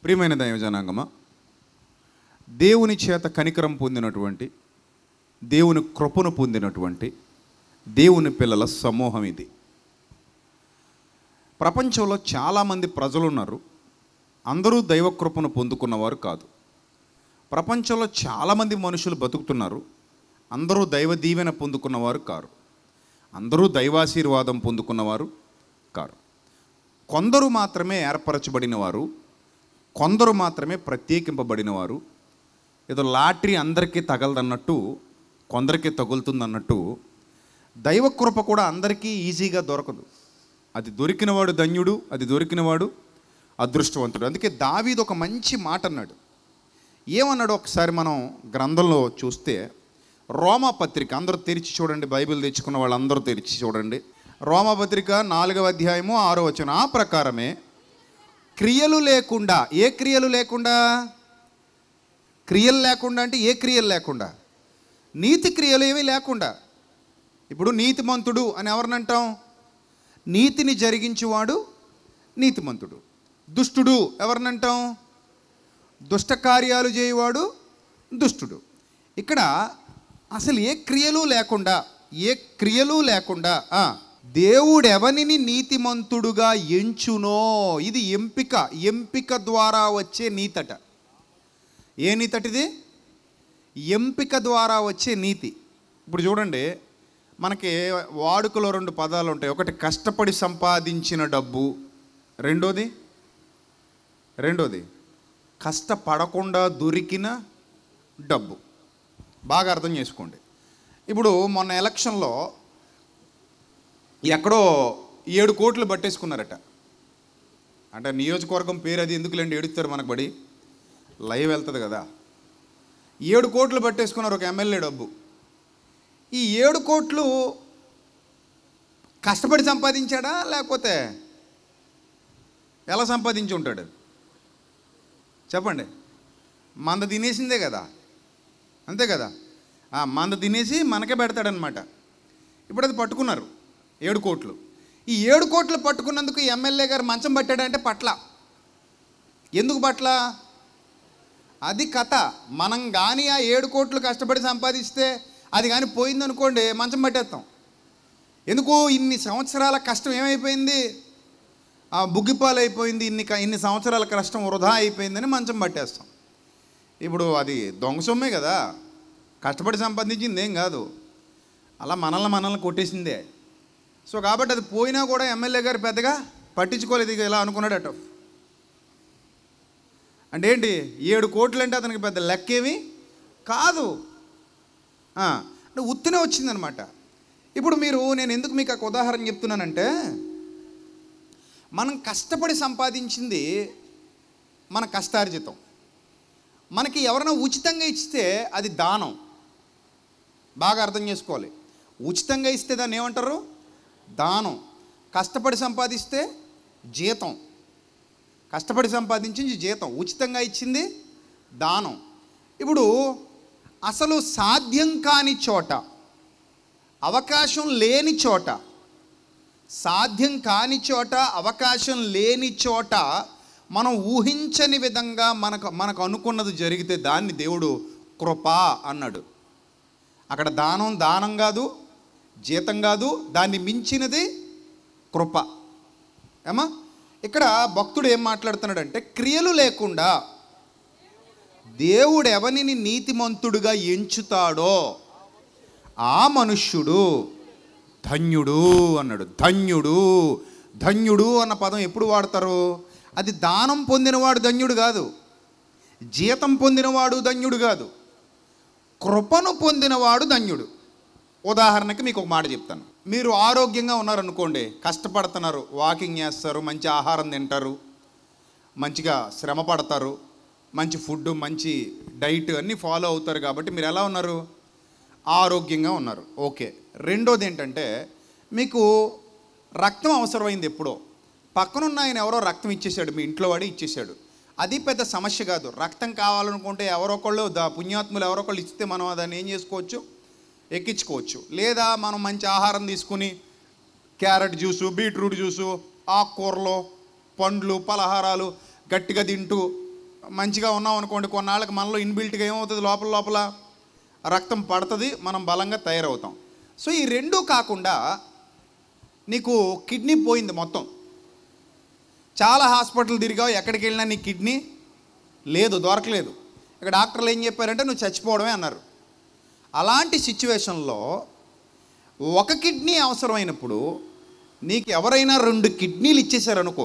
ప్రియమైన దైవజనాంగమా దేవుని చేత కనికరం పొందినటువంటి దేవుని కృపను పొందినటువంటి దేవుని పిల్లల సమూహం ఇది ప్రపంచంలో చాలామంది ప్రజలు ఉన్నారు అందరూ దైవ కృపను పొందుకున్నవారు కాదు ప్రపంచంలో చాలామంది మనుషులు బతుకుతున్నారు అందరూ దైవ దీవెన పొందుకున్నవారు కారు అందరూ దైవాశీర్వాదం పొందుకున్నవారు కారు కొందరు మాత్రమే ఏర్పరచబడిన వారు కొందరు మాత్రమే ప్రత్యేకింపబడినవారు ఏదో లాటరీ అందరికీ తగలదన్నట్టు కొందరికీ తగులుతుందన్నట్టు దైవ కృప కూడా అందరికీ ఈజీగా దొరకదు అది దొరికినవాడు ధన్యుడు అది దొరికినవాడు అదృష్టవంతుడు అందుకే దావీదు ఒక మంచి మాట అన్నాడు ఏమన్నాడు ఒకసారి మనం గ్రంథంలో చూస్తే రోమా పత్రిక అందరూ తెరిచి చూడండి బైబిల్ తెచ్చుకున్న వాళ్ళందరూ తెరిచి చూడండి రోమా పత్రిక నాలుగవ అధ్యాయము ఆరో వచనం ఆ ప్రకారమే క్రియలు లేకుండా ఏ క్రియలు లేకుండా క్రియలు లేకుండా అంటే ఏ క్రియలు లేకుండా నీతి క్రియలు ఏమీ లేకుండా ఇప్పుడు నీతిమంతుడు అని ఎవరినంటాం నీతిని జరిగించువాడు నీతిమంతుడు దుష్టుడు ఎవరినంటాం దుష్ట కార్యాలు చేయవాడు దుష్టుడు ఇక్కడ అసలు ఏ క్రియలు లేకుండా ఏ క్రియలు లేకుండా ఆ, దేవుడెవనిని నీతిమంతుడుగా ఎంచునో ఇది ఎంపిక ఎంపిక ద్వారా వచ్చే నీతట ఏ నీతటిది ఎంపిక ద్వారా వచ్చే నీతి ఇప్పుడు చూడండి మనకి వాడుకలో రెండు పదాలు ఉంటాయి ఒకటి కష్టపడి సంపాదించిన డబ్బు రెండోది రెండోది కష్టపడకుండా దొరికిన డబ్బు బాగా అర్థం చేసుకోండి ఇప్పుడు మొన్న ఎలక్షన్లో ఎక్కడో ఏడు కోట్లు పట్టేసుకున్నారట అంటే నియోజకవర్గం పేరు అది ఎందుకులేండి ఏడుస్తారు మనకు బడి లైవ్ వెళ్తుంది కదా ఏడు కోట్లు పట్టేసుకున్నారు ఒక ఎమ్మెల్యే డబ్బు ఈ ఏడు కోట్లు కష్టపడి సంపాదించాడా లేకపోతే ఎలా సంపాదించి ఉంటాడు చెప్పండి మంద తినేసిందే కదా అంతే కదా ఆ మంద తినేసి మనకే పెడతాడనమాట ఇప్పుడు అది పట్టుకున్నారు ఏడు కోట్లు ఈ ఏడు కోట్లు పట్టుకున్నందుకు ఈ ఎమ్మెల్యే గారు మంచం పట్టాడంటే పట్ల ఎందుకు పట్ల అది కథ మనం కానీ ఆ ఏడు కోట్లు కష్టపడి సంపాదిస్తే అది కానీ పోయిందనుకోండి మంచం పట్టేస్తాం ఎందుకు ఇన్ని సంవత్సరాల కష్టం ఏమైపోయింది ఆ బుగ్గిపాలు అయిపోయింది ఇన్ని క- ఇన్ని సంవత్సరాల కష్టం వృధా అయిపోయిందని మంచం పట్టేస్తాం ఇప్పుడు అది దొంగ సొమ్మే కదా కష్టపడి సంపాదించింది ఏం కాదు అలా మనల్ని మనల్ని కొట్టేసిందే సో కాబట్టి అది పోయినా కూడా ఎమ్మెల్యే గారు పెద్దగా పట్టించుకోలేదు ఇక ఇలా అనుకున్నాడట అంటే ఏంటి ఏడు కోట్లు అంటే అతనికి పెద్ద లెక్కేమి కాదు ఆ, అంటే ఉత్తినే వచ్చిందనమాట ఇప్పుడు మీరు నేను ఎందుకు మీకు ఒక ఉదాహరణ చెప్తున్నానంటే మనం కష్టపడి సంపాదించింది మన కష్టార్జితం మనకి ఎవరైనా ఉచితంగా ఇస్తే అది దానం బాగా అర్థం చేసుకోవాలి ఉచితంగా ఇస్తే దాన్ని ఏమంటారు దానం కష్టపడి సంపాదిస్తే జీతం కష్టపడి సంపాదించింది జీతం ఉచితంగా ఇచ్చింది దానం ఇప్పుడు అసలు సాధ్యం కాని చోట అవకాశం లేని చోట సాధ్యం కాని చోట అవకాశం లేని చోట మనం ఊహించని విధంగా మనకు మనకు అనుకున్నది జరిగితే దాన్ని దేవుడు కృప అన్నాడు అక్కడ దానం దానం కాదు జీతం కాదు దాన్ని మించినది కృప ఏమా ఇక్కడ భక్తుడు ఏం మాట్లాడుతున్నాడంటే క్రియలు లేకుండా దేవుడు ఎవనిని నీతిమంతుడుగా ఎంచుతాడో ఆ మనుష్యుడు ధన్యుడు అన్నాడు ధన్యుడు ధన్యుడు అన్న పదం ఎప్పుడు వాడతారు అది దానం పొందినవాడు ధన్యుడు కాదు జీతం పొందినవాడు ధన్యుడు కాదు కృపను పొందినవాడు ధన్యుడు ఉదాహరణకి మీకు ఒక మాట చెప్తాను మీరు ఆరోగ్యంగా ఉన్నారనుకోండి కష్టపడుతున్నారు వాకింగ్ చేస్తారు మంచి ఆహారం తింటారు మంచిగా శ్రమ పడతారు మంచి ఫుడ్ మంచి డైట్ అన్నీ ఫాలో అవుతారు కాబట్టి మీరు ఎలా ఉన్నారు ఆరోగ్యంగా ఉన్నారు ఓకే రెండోది ఏంటంటే మీకు రక్తం అవసరమైంది ఎప్పుడో పక్కనున్న ఆయన ఎవరో రక్తం ఇచ్చేసాడు మీ ఇంట్లో వాడి ఇచ్చేసాడు అది పెద్ద సమస్య కాదు రక్తం కావాలనుకుంటే ఎవరొకళ్ళు దా పుణ్యాత్ములు ఎవరొకళ్ళు ఇస్తే మనం దాన్ని ఏం చేసుకోవచ్చు ఎక్కించుకోవచ్చు లేదా మనం మంచి ఆహారం తీసుకుని క్యారెట్ జ్యూసు బీట్రూట్ జ్యూసు ఆకుకూరలు పండ్లు పలహారాలు గట్టిగా తింటూ మంచిగా ఉన్నాం అనుకోండి కొన్నాళ్ళకి మనలో ఇన్బిల్ట్గా ఏమవుతుంది లోపల లోపల రక్తం పడుతుంది మనం బలంగా తయారవుతాం సో ఈ రెండూ కాకుండా నీకు కిడ్నీ పోయింది మొత్తం చాలా హాస్పిటల్ తిరిగావు ఎక్కడికి వెళ్ళినా నీ కిడ్నీ లేదు దొరకలేదు ఇక డాక్టర్లు ఏం చెప్పారంటే నువ్వు చచ్చిపోవడమే అన్నారు అలాంటి సిచ్యువేషన్లో ఒక కిడ్నీ అవసరమైనప్పుడు నీకు ఎవరైనా రెండు కిడ్నీలు ఇచ్చేశారనుకో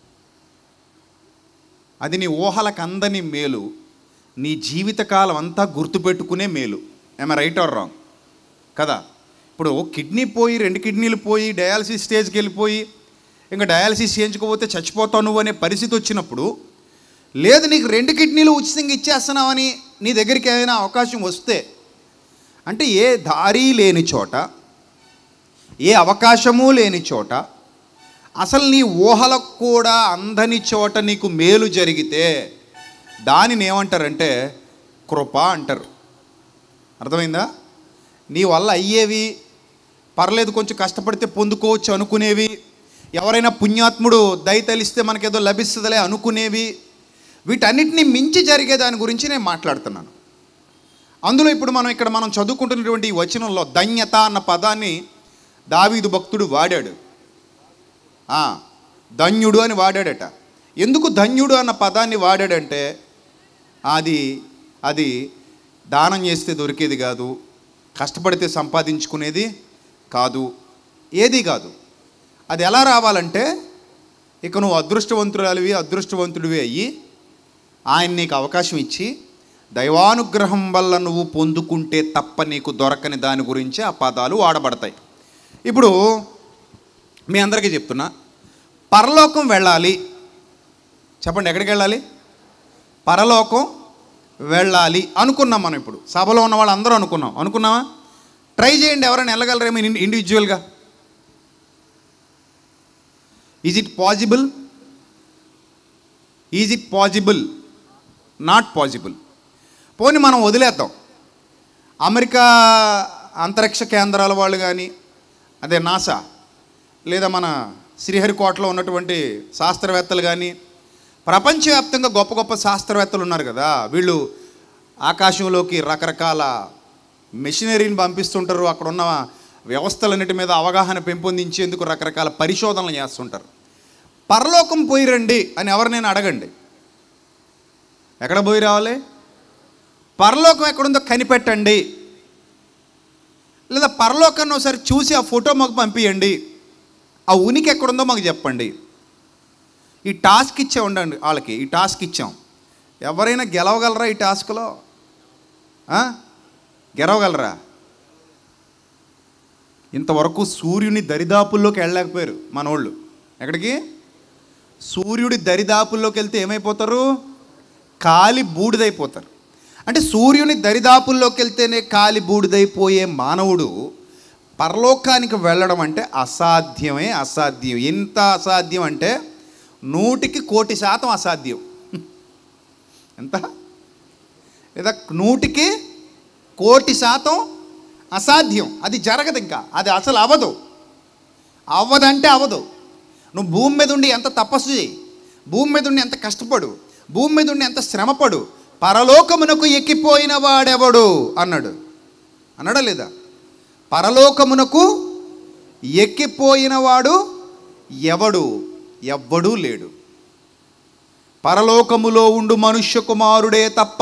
అది నీ ఊహలకు అందని మేలు నీ జీవితకాలం అంతా గుర్తుపెట్టుకునే మేలు ఏమ రైట్ ఆర్ రాంగ్ కదా ఇప్పుడు కిడ్నీ పోయి రెండు కిడ్నీలు పోయి డయాలసిస్ స్టేజ్కి వెళ్ళిపోయి ఇంకా డయాలసిస్ చేయించుకోపోతే చచ్చిపోతావు నువ్వు అనే పరిస్థితి వచ్చినప్పుడు లేదు నీకు రెండు కిడ్నీలు ఉచితంగా ఇచ్చేస్తున్నావని నీ దగ్గరికి ఏదైనా అవకాశం వస్తే అంటే ఏ దారి లేని చోట ఏ అవకాశము లేని చోట అసలు నీ ఊహలకు కూడా అందని చోట నీకు మేలు జరిగితే దానిని ఏమంటారంటే కృప అంటారు అర్థమైందా నీ వల్ల అయ్యేవి పర్లేదు కొంచెం కష్టపడితే పొందుకోవచ్చు అనుకునేవి ఎవరైనా పుణ్యాత్ముడు దయ తలిస్తే మనకేదో లభిస్తుందిలే అనుకునేవి వీటన్నిటిని మించి జరిగే దాని గురించి నేను మాట్లాడుతున్నాను అందులో ఇప్పుడు మనం ఇక్కడ మనం చదువుకుంటున్నటువంటి ఈ వచనంలో ధన్యత అన్న పదాన్ని దావీదు భక్తుడు వాడాడు ఆ, ధన్యుడు అని వాడాడట ఎందుకు ధన్యుడు అన్న పదాన్ని వాడాడంటే అది అది దానం చేస్తే దొరికేది కాదు కష్టపడితే సంపాదించుకునేది కాదు ఏది కాదు అది ఎలా రావాలంటే ఇక నువ్వు అదృష్టవంతురాలివి అదృష్టవంతుడివి అయ్యి ఆయన నీకు అవకాశం ఇచ్చి దైవానుగ్రహం వల్ల నువ్వు పొందుకుంటే తప్ప నీకు దొరకని దాని గురించి ఆ పదాలు వాడబడతాయి ఇప్పుడు మీ అందరికీ చెప్తున్నా పరలోకం వెళ్ళాలి చెప్పండి ఎక్కడికి వెళ్ళాలి పరలోకం వెళ్ళాలి అనుకున్నాం మనం ఇప్పుడు సభలో ఉన్న వాళ్ళు అందరూ అనుకున్నాం అనుకున్నామా ట్రై చేయండి ఎవరైనా వెళ్ళగలరేమో ఇన్- ఇండివిజువల్గా is it possible is it possible not possible పోనీ మనం వదిలేద్దాం అమెరికా అంతరిక్ష కేంద్రాల వాళ్ళు కానీ అదే నాసా లేదా మన శ్రీహరికోటలో ఉన్నటువంటి శాస్త్రవేత్తలు కానీ ప్రపంచవ్యాప్తంగా గొప్ప గొప్ప శాస్త్రవేత్తలు ఉన్నారు కదా వీళ్ళు ఆకాశంలోకి రకరకాల మెషినరీని పంపిస్తుంటారు అక్కడ ఉన్న వ్యవస్థలన్నిటి మీద అవగాహన పెంపొందించేందుకు రకరకాల పరిశోధనలు చేస్తుంటారు పరలోకం పోయి రండి అని ఎవరినైనా అడగండి ఎక్కడ పోయి రావాలి పరలోకం ఎక్కడుందో కనిపెట్టండి లేదా పరలోకాన్ని ఒకసారి చూసి ఆ ఫోటో మాకు పంపించండి ఆ ఉనికి ఎక్కడుందో మాకు చెప్పండి ఈ టాస్క్ ఇచ్చే ఉండండి వాళ్ళకి ఈ టాస్క్ ఇచ్చాం ఎవరైనా గెలవగలరా ఈ టాస్క్లో ఆ? గెలవగలరా ఇంతవరకు సూర్యుని దరిదాపుల్లోకి వెళ్ళలేకపోయారు మనోళ్ళు ఎక్కడికి సూర్యుడి దరిదాపుల్లోకి వెళ్తే ఏమైపోతారు కాలి బూడిదైపోతారు అంటే సూర్యుని దరిదాపుల్లోకి వెళ్తేనే కాలి బూడిదైపోయే మానవుడు పరలోకానికి వెళ్ళడం అంటే అసాధ్యమే అసాధ్యం ఎంత అసాధ్యం అంటే నూటికి కోటి శాతం అసాధ్యం ఎంత లేదా నూటికి కోటి శాతం అసాధ్యం అది జరగదు ఇంకా అది అసలు అవ్వదు అవ్వదంటే అవ్వదు నువ్వు భూమి మీద ఉండి ఎంత తపస్సు చేయి భూమి మీద ఉండి ఎంత కష్టపడు భూమి మీద ఉండి ఎంత శ్రమపడు పరలోకమునకు ఎక్కిపోయిన వాడెవడు అన్నాడు అన్నాడా లేదా పరలోకమునకు ఎక్కిపోయిన వాడు ఎవడు ఎవ్వడూ లేడు పరలోకములో ఉండు మనుష్య కుమారుడే తప్ప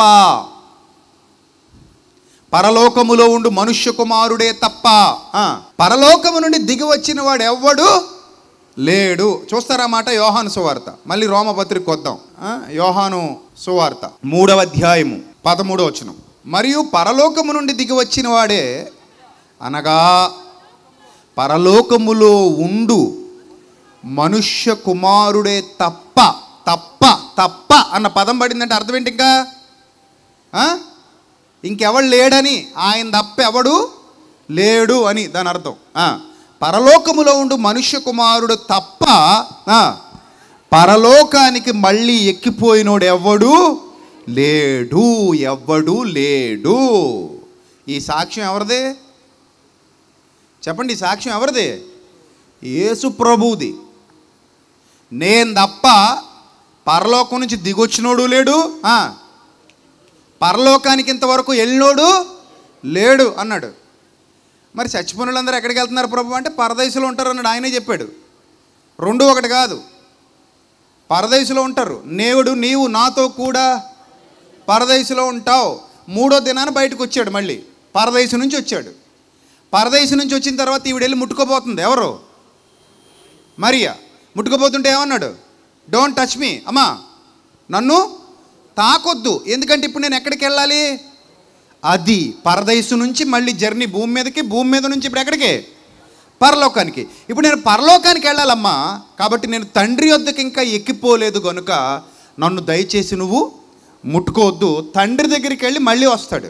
పరలోకములో ఉండు మనుష్య కుమారుడే తప్ప ఆ, పరలోకము నుండి దిగి వచ్చిన వాడు ఎవ్వడు లేడు చూస్తారా మాట యోహాను సువార్త మళ్ళీ రోమపత్రిక వద్దాం ఆ, యోహాను సువార్త మూడవ అధ్యాయము పదమూడవ వచనం మరియు పరలోకము నుండి దిగి వచ్చిన వాడే అనగా పరలోకములో ఉండు మనుష్య కుమారుడే తప్ప తప్ప తప్ప అన్న పదం పడిందంటే అర్థం ఏంటి ఇంకా ఆ? ఇంకెవడు లేడని ఆయన తప్ప ఎవడు లేడు అని దాని అర్థం ఆ, పరలోకములో ఉండు మనుష్య కుమారుడు తప్ప ఆ, పరలోకానికి మళ్ళీ ఎక్కిపోయినోడు ఎవడు లేడు ఎవ్వడు లేడు ఈ సాక్ష్యం ఎవరిది చెప్పండి ఈ సాక్ష్యం ఎవరిది యేసు ప్రభువుది నేను తప్ప పరలోకం నుంచి దిగొచ్చినోడు లేడు ఆ, పరలోకానికి ఇంతవరకు వెళ్ళినోడు లేడు అన్నాడు మరి చచ్చిపోయిన వాళ్ళందరూ ఎక్కడికి వెళ్తున్నారు ప్రభు అంటే పరదేశంలో ఉంటారు అన్నాడు ఆయనే చెప్పాడు రెండు ఒకటి కాదు పరదేశంలో ఉంటారు నేవుడు నీవు నాతో కూడా పరదేశంలో ఉంటావు మూడో దినాన బయటకు వచ్చాడు మళ్ళీ పరదేశం నుంచి వచ్చాడు పరదేశం నుంచి వచ్చిన తర్వాత ఈవిడ వెళ్ళి ముట్టుకోబోతుంది ఎవరు మరియా ముట్టుకోబోతుంటే ఏమన్నాడు డోంట్ టచ్ మీ అమ్మా నన్ను తాకొద్దు ఎందుకంటే ఇప్పుడు నేను ఎక్కడికి వెళ్ళాలి అది పరదేశం నుంచి మళ్ళీ జర్నీ భూమి మీదకి భూమి మీద నుంచి ఇప్పుడు ఎక్కడికి పరలోకానికి ఇప్పుడు నేను పరలోకానికి వెళ్ళాలమ్మా కాబట్టి నేను తండ్రి వద్దకు ఇంకా ఎక్కిపోలేదు కనుక నన్ను దయచేసి నువ్వు ముట్టుకోవద్దు తండ్రి దగ్గరికి వెళ్ళి మళ్ళీ వస్తాడు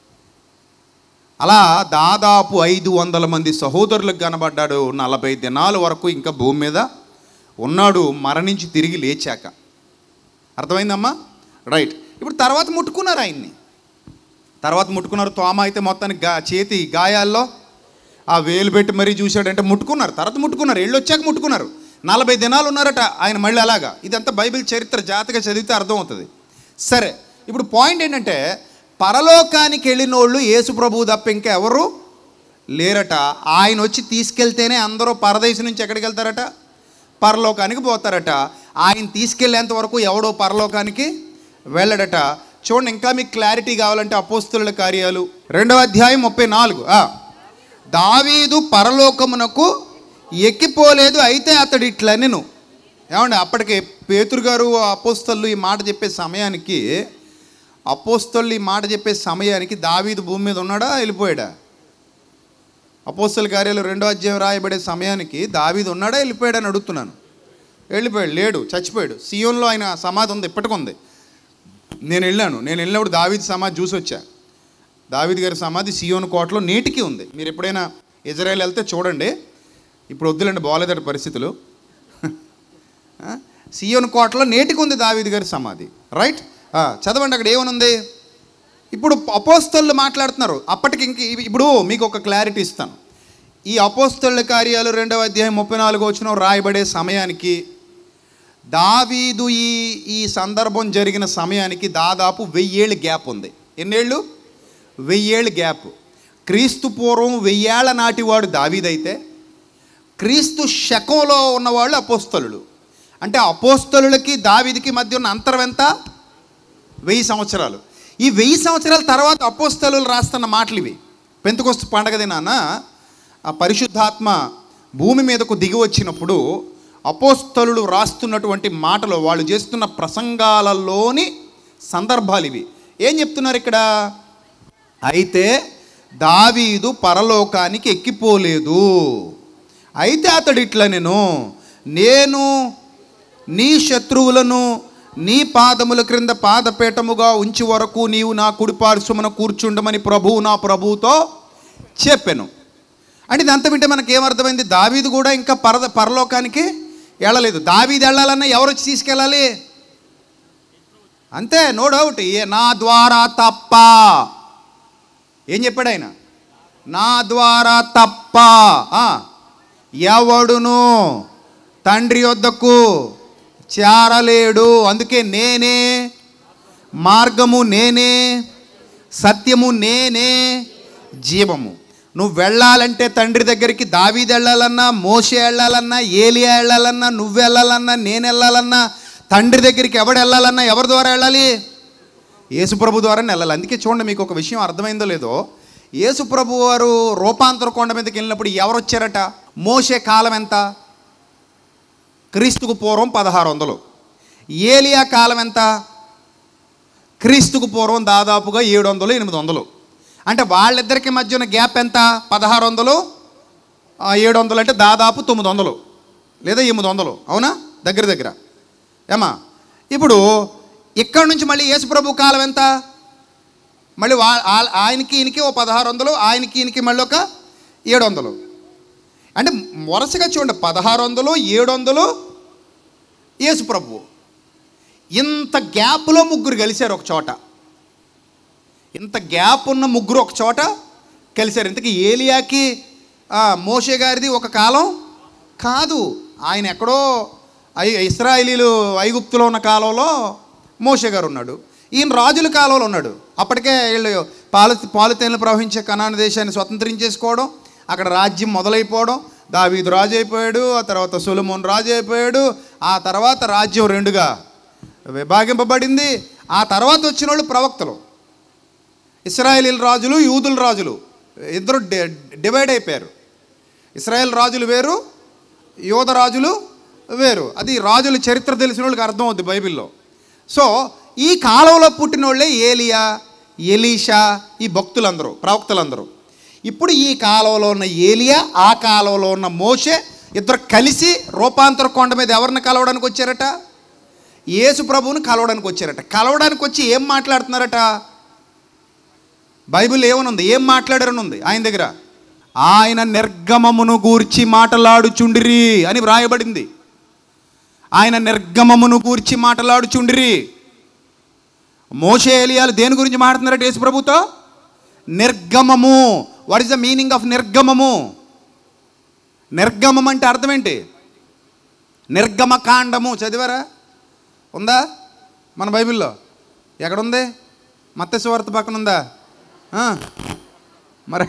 అలా దాదాపు ఐదు వందల మంది సహోదరులకు కనబడ్డాడు నలభై దినాల వరకు ఇంకా భూమి మీద ఉన్నాడు మరణించి తిరిగి లేచాక అర్థమైందమ్మా రైట్ ఇప్పుడు తర్వాత ముట్టుకున్నారు ఆయన్ని తర్వాత ముట్టుకున్నారు తోమ అయితే మొత్తానికి గా చేతి గాయాల్లో ఆ వేలు పెట్టి మరీ చూశాడంటే ముట్టుకున్నారు తర్వాత ముట్టుకున్నారు వెళ్ళి వచ్చాక ముట్టుకున్నారు నలభై దినాలు ఉన్నారట ఆయన మళ్ళీ అలాగా ఇదంతా బైబిల్ చరిత్ర జాతక చదివితే అర్థమవుతుంది సరే ఇప్పుడు పాయింట్ ఏంటంటే పరలోకానికి వెళ్ళినోళ్ళు యేసు ప్రభువు తప్ప ఇంకా ఎవరు లేరట ఆయన వచ్చి తీసుకెళ్తేనే అందరూ పరదేశం నుంచి ఎక్కడికి వెళ్తారట పరలోకానికి పోతారట ఆయన తీసుకెళ్లేంత వరకు ఎవడో పరలోకానికి వెళ్ళడట చూడండి ఇంకా మీకు క్లారిటీ కావాలంటే అపోస్తుల కార్యాలు రెండవ అధ్యాయం ముప్పై నాలుగు ఆ. దావీదు పరలోకమునకు ఎక్కిపోలేదు అయితే అతడు ఇట్లా నేను ఏమండి అప్పటికే పేతురు గారు అపోస్తలు ఈ మాట చెప్పే సమయానికి అపోస్తలు ఈ మాట చెప్పే సమయానికి దావీదు భూమి మీద ఉన్నాడా వెళ్ళిపోయాడా అపోస్తల కార్యాలు రెండో అధ్యాయం రాయబడే సమయానికి దావీదు ఉన్నాడా వెళ్ళిపోయాడని అడుగుతున్నాను వెళ్ళిపోయాడు లేడు చచ్చిపోయాడు సియోన్లో ఆయన సమాధి ఉంది ఇప్పటికి ఉంది నేను వెళ్ళాను నేను వెళ్ళినప్పుడు దావీద్ సమాధి చూసి వచ్చా దావీద్ గారి సమాధి సియోన్ కోటలో నేటికి ఉంది మీరు ఎప్పుడైనా ఇజ్రాయెల్ వెళ్తే చూడండి ఇప్పుడు వద్దులండి బాగోలేదట పరిస్థితులు ఆ, సియోన్ కోటలో నేటికి ఉంది దావీద్ గారి సమాధి రైట్ ఆ, చదవండి అక్కడ ఏమనుంది ఇప్పుడు అపోస్తళ్ళు మాట్లాడుతున్నారు అప్పటికి ఇంక ఇవి- ఇప్పుడు మీకు ఒక క్లారిటీ ఇస్తాను ఈ అపోస్తళ్ళ కార్యాలు రెండవ అధ్యాయం ముప్పై నాలుగు వచ్చిన రాయబడే సమయానికి దావీదు ఈ ఈ సందర్భం జరిగిన సమయానికి దాదాపు వెయ్యేళ్ళు గ్యాప్ ఉంది ఎన్నేళ్ళు వెయ్యేళ్ళు గ్యాప్ క్రీస్తు పూర్వం వెయ్యేళ్ల నాటివాడు దావీదైతే క్రీస్తు శకంలో ఉన్నవాళ్ళు అపోస్తలుడు అంటే అపోస్తలులకి దావీదికి మధ్య ఉన్న అంతరం ఎంత వెయ్యి సంవత్సరాలు ఈ వెయ్యి సంవత్సరాల తర్వాత అపోస్తలు రాస్తున్న మాటలు ఇవి పెంతుకొస్తు పండగ దినాన ఆ పరిశుద్ధాత్మ భూమి మీదకు దిగి వచ్చినప్పుడు అపోస్తలులు రాస్తున్నటువంటి మాటలు వాళ్ళు చేస్తున్న ప్రసంగాలలోని సందర్భాలు ఇవి ఏం చెప్తున్నారు ఇక్కడ అయితే దావీదు పరలోకానికి ఎక్కిపోలేదు అయితే అతడు ఇట్లా నేను నేను నీ శత్రువులను నీ పాదముల క్రింద పాదపీఠముగా ఉంచి వరకు నీవు నా కుడిపార్శ్వమున కూర్చుండమని ప్రభువు నా ప్రభువుతో చెప్పాను అంటే ఇదంతా వింటే మనకి ఏమర్థమైంది దావీదు కూడా ఇంకా పరద పరలోకానికి వెళ్ళలేదు దావీదు వెళ్ళాలన్నా ఎవరు వచ్చి తీసుకెళ్ళాలి అంతే నో డౌట్ ఏ నా ద్వారా తప్ప ఏం చెప్పాడు ఆయన నా ద్వారా తప్ప ఆ, ఎవడును తండ్రి వద్దకు చేరలేడు అందుకే నేనే మార్గము నేనే సత్యము నేనే జీవము నువ్వు వెళ్ళాలంటే తండ్రి దగ్గరికి దావీది వెళ్ళాలన్నా మోసే వెళ్ళాలన్నా ఏలియా వెళ్ళాలన్నా నువ్వు వెళ్ళాలన్నా నేను వెళ్ళాలన్నా తండ్రి దగ్గరికి ఎవడు వెళ్ళాలన్నా ఎవరి ద్వారా వెళ్ళాలి యేసుప్రభు ద్వారానే వెళ్ళాలి అందుకే చూడండి మీకు ఒక విషయం అర్థమైందో లేదో యేసుప్రభు వారు రూపాంతర కొండ మీదకి వెళ్ళినప్పుడు ఎవరు వచ్చారట మోసే కాలం ఎంత క్రీస్తుకు పూర్వం పదహారు వందలు ఏలియా కాలం ఎంత క్రీస్తుకు పూర్వం దాదాపుగా ఏడు వందలు ఎనిమిది వందలు అంటే వాళ్ళిద్దరికి మధ్య ఉన్న గ్యాప్ ఎంత పదహారు వందలు ఆ, ఏడు వందలు అంటే దాదాపు తొమ్మిది వందలు లేదా ఎనిమిది వందలు అవునా దగ్గర దగ్గర ఏమా ఇప్పుడు ఇక్కడ నుంచి మళ్ళీ యేసుప్రభు కాలం ఎంత మళ్ళీ వా ఆ- ఆయనకి ఈయనకి ఓ పదహారు వందలు ఆయనకి ఈయనకి మళ్ళీ ఒక ఏడు వందలు అంటే వరుసగా చూడండి పదహారు వందలు ఏడు వందలు యేసుప్రభు ఇంత గ్యాప్లో ముగ్గురు కలిశారు ఒక చోట ఇంత గ్యాప్ ఉన్న ముగ్గురు ఒక చోట కలిశారు ఇంతకీ ఏలియాకి ఆ, మోషే గారిది ఒక కాలం కాదు ఆయన ఎక్కడో ఐ ఇస్రాయేలీలు ఐగుప్తులో ఉన్న కాలంలో మోషే గారు ఉన్నాడు ఈయన రాజుల కాలంలో ఉన్నాడు అప్పటికే వీళ్ళు పాలు పాలుతేనలు ప్రవహించే కనాన దేశాన్ని స్వతంత్రించేసుకోవడం అక్కడ రాజ్యం మొదలైపోవడం దావీదు రాజు అయిపోయాడు ఆ తర్వాత సొలమోన్ రాజు అయిపోయాడు ఆ తర్వాత రాజ్యం రెండుగా విభాగింపబడింది ఆ తర్వాత వచ్చిన వాళ్ళు ప్రవక్తలు ఇస్రాయేలీల రాజులు యూదుల రాజులు ఇద్దరు డి- డివైడ్ అయిపోయారు ఇస్రాయేల్ రాజులు వేరు యోధ రాజులు వేరు అది రాజుల చరిత్ర తెలిసిన వాళ్ళకి అర్థం అవుద్ది బైబిల్లో సో ఈ కాలంలో పుట్టిన వాళ్ళే ఏలియా ఎలీషా ఈ భక్తులందరూ ప్రవక్తలందరూ ఇప్పుడు ఈ కాలంలో ఉన్న ఏలియా ఆ కాలంలో ఉన్న మోషే ఇద్దరు కలిసి రూపాంతర కొండ మీద ఎవరిని కలవడానికి వచ్చారట యేసు ప్రభువుని కలవడానికి వచ్చారట కలవడానికి వచ్చి ఏం మాట్లాడుతున్నారట బైబిల్ ఏమనుంది ఏం మాట్లాడారని ఉంది ఆయన దగ్గర ఆయన నిర్గమమును గూర్చి మాటలాడుచుండిరి అని వ్రాయబడింది ఆయన నిర్గమమును గూర్చి మాటలాడుచుండిరి మోషే ఏలియాలు దేని గురించి మాట్లాడుతున్నారట యేసు ప్రభుతో నిర్గమము what is the meaning of నిర్గమము నిర్గమం అంటే అర్థం ఏంటి నిర్గమ కాండము చదివారా ఉందా మన బైబిల్లో ఎక్కడుంది మత్స్యవార్త పక్కన ఉందా ఆ, మరి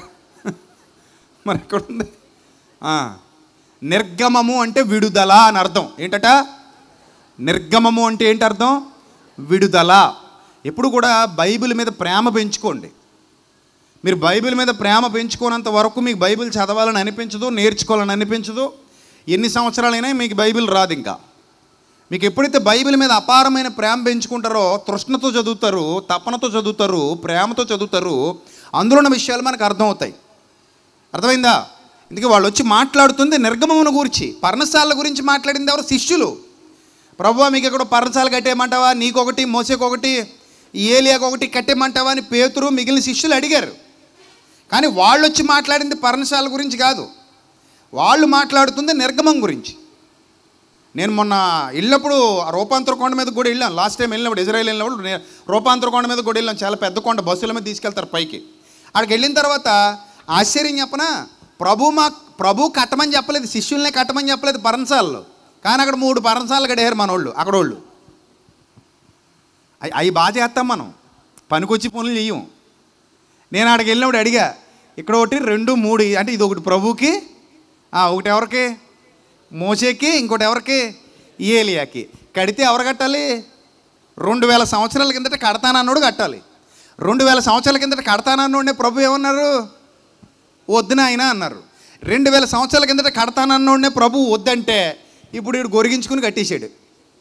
మరి ఎక్కడ ఉంది ఆ, నిర్గమము అంటే విడుదల అని అర్థం ఏంటట నిర్గమము అంటే ఏంటి అర్థం విడుదల ఎప్పుడు కూడా బైబిల్ మీద ప్రేమ పెంచుకోండి మీరు బైబిల్ మీద ప్రేమ పెంచుకోనంత వరకు మీకు బైబిల్ చదవాలని అనిపించదు నేర్చుకోవాలని అనిపించదు ఎన్ని సంవత్సరాలైనా మీకు బైబిల్ రాదు ఇంకా మీకు ఎప్పుడైతే బైబిల్ మీద అపారమైన ప్రేమ పెంచుకుంటారో తృష్ణతో చదువుతారు తపనతో చదువుతారు ప్రేమతో చదువుతారు అందులో ఉన్న విషయాలు మనకు అర్థమవుతాయి అర్థమైందా అందుకే వాళ్ళు వచ్చి మాట్లాడుతుంది నిర్గమమును గురించి పర్ణశాల గురించి మాట్లాడింది ఎవరు శిష్యులు ప్రభు మీకు ఇక్కడ పర్ణశాల కట్టేయమంటావా నీకొకటి మోసేకొకటి ఏలియాకి ఒకటి కట్టేయమంటావా అని పేతురు మిగిలిన శిష్యులు అడిగారు కానీ వాళ్ళు వచ్చి మాట్లాడింది పర్ణశాల గురించి కాదు వాళ్ళు మాట్లాడుతుంది నిర్గమం గురించి నేను మొన్న వెళ్ళినప్పుడు ఆ రూపాంతర కొండ మీద కూడా వెళ్ళాను లాస్ట్ టైం వెళ్ళినప్పుడు ఇజ్రాయెల్ వెళ్ళినప్పుడు నే- రూపాంతర కొండ మీద కూడా వెళ్ళాను చాలా పెద్ద కొండ బస్సుల మీద తీసుకెళ్తారు పైకి అక్కడికి వెళ్ళిన తర్వాత ఆశ్చర్యం చెప్పన ప్రభు మా ప్రభు కట్టమని చెప్పలేదు శిష్యుల్నే కట్టమని చెప్పలేదు పరంసాలలో కానీ అక్కడ మూడు పరంసాలు కడేశారు మన వాళ్ళు అక్కడ వాళ్ళు అవి అవి బాగా చేస్తాం మనం పనికొచ్చి పనులు చెయ్యం నేను అక్కడికి వెళ్ళినప్పుడు అడిగా ఇక్కడ ఒకటి రెండు మూడు అంటే ఇది ఒకటి ప్రభుకి ఆ, ఒకటి ఎవరికి మోసేకి ఇంకోటి ఎవరికి ఏలియాకి కడితే ఎవరు కట్టాలి రెండు వేల సంవత్సరాల కిందట కడతానన్నోడు కట్టాలి రెండు వేల సంవత్సరాల కిందట కడతానన్నోడే ప్రభు ఏమన్నారు వద్దున ఆయన అన్నారు రెండు వేల సంవత్సరాల కిందట కడతానన్నోడే ప్రభు వద్దంటే ఇప్పుడు వీడు గొరిగించుకుని కట్టేశాడు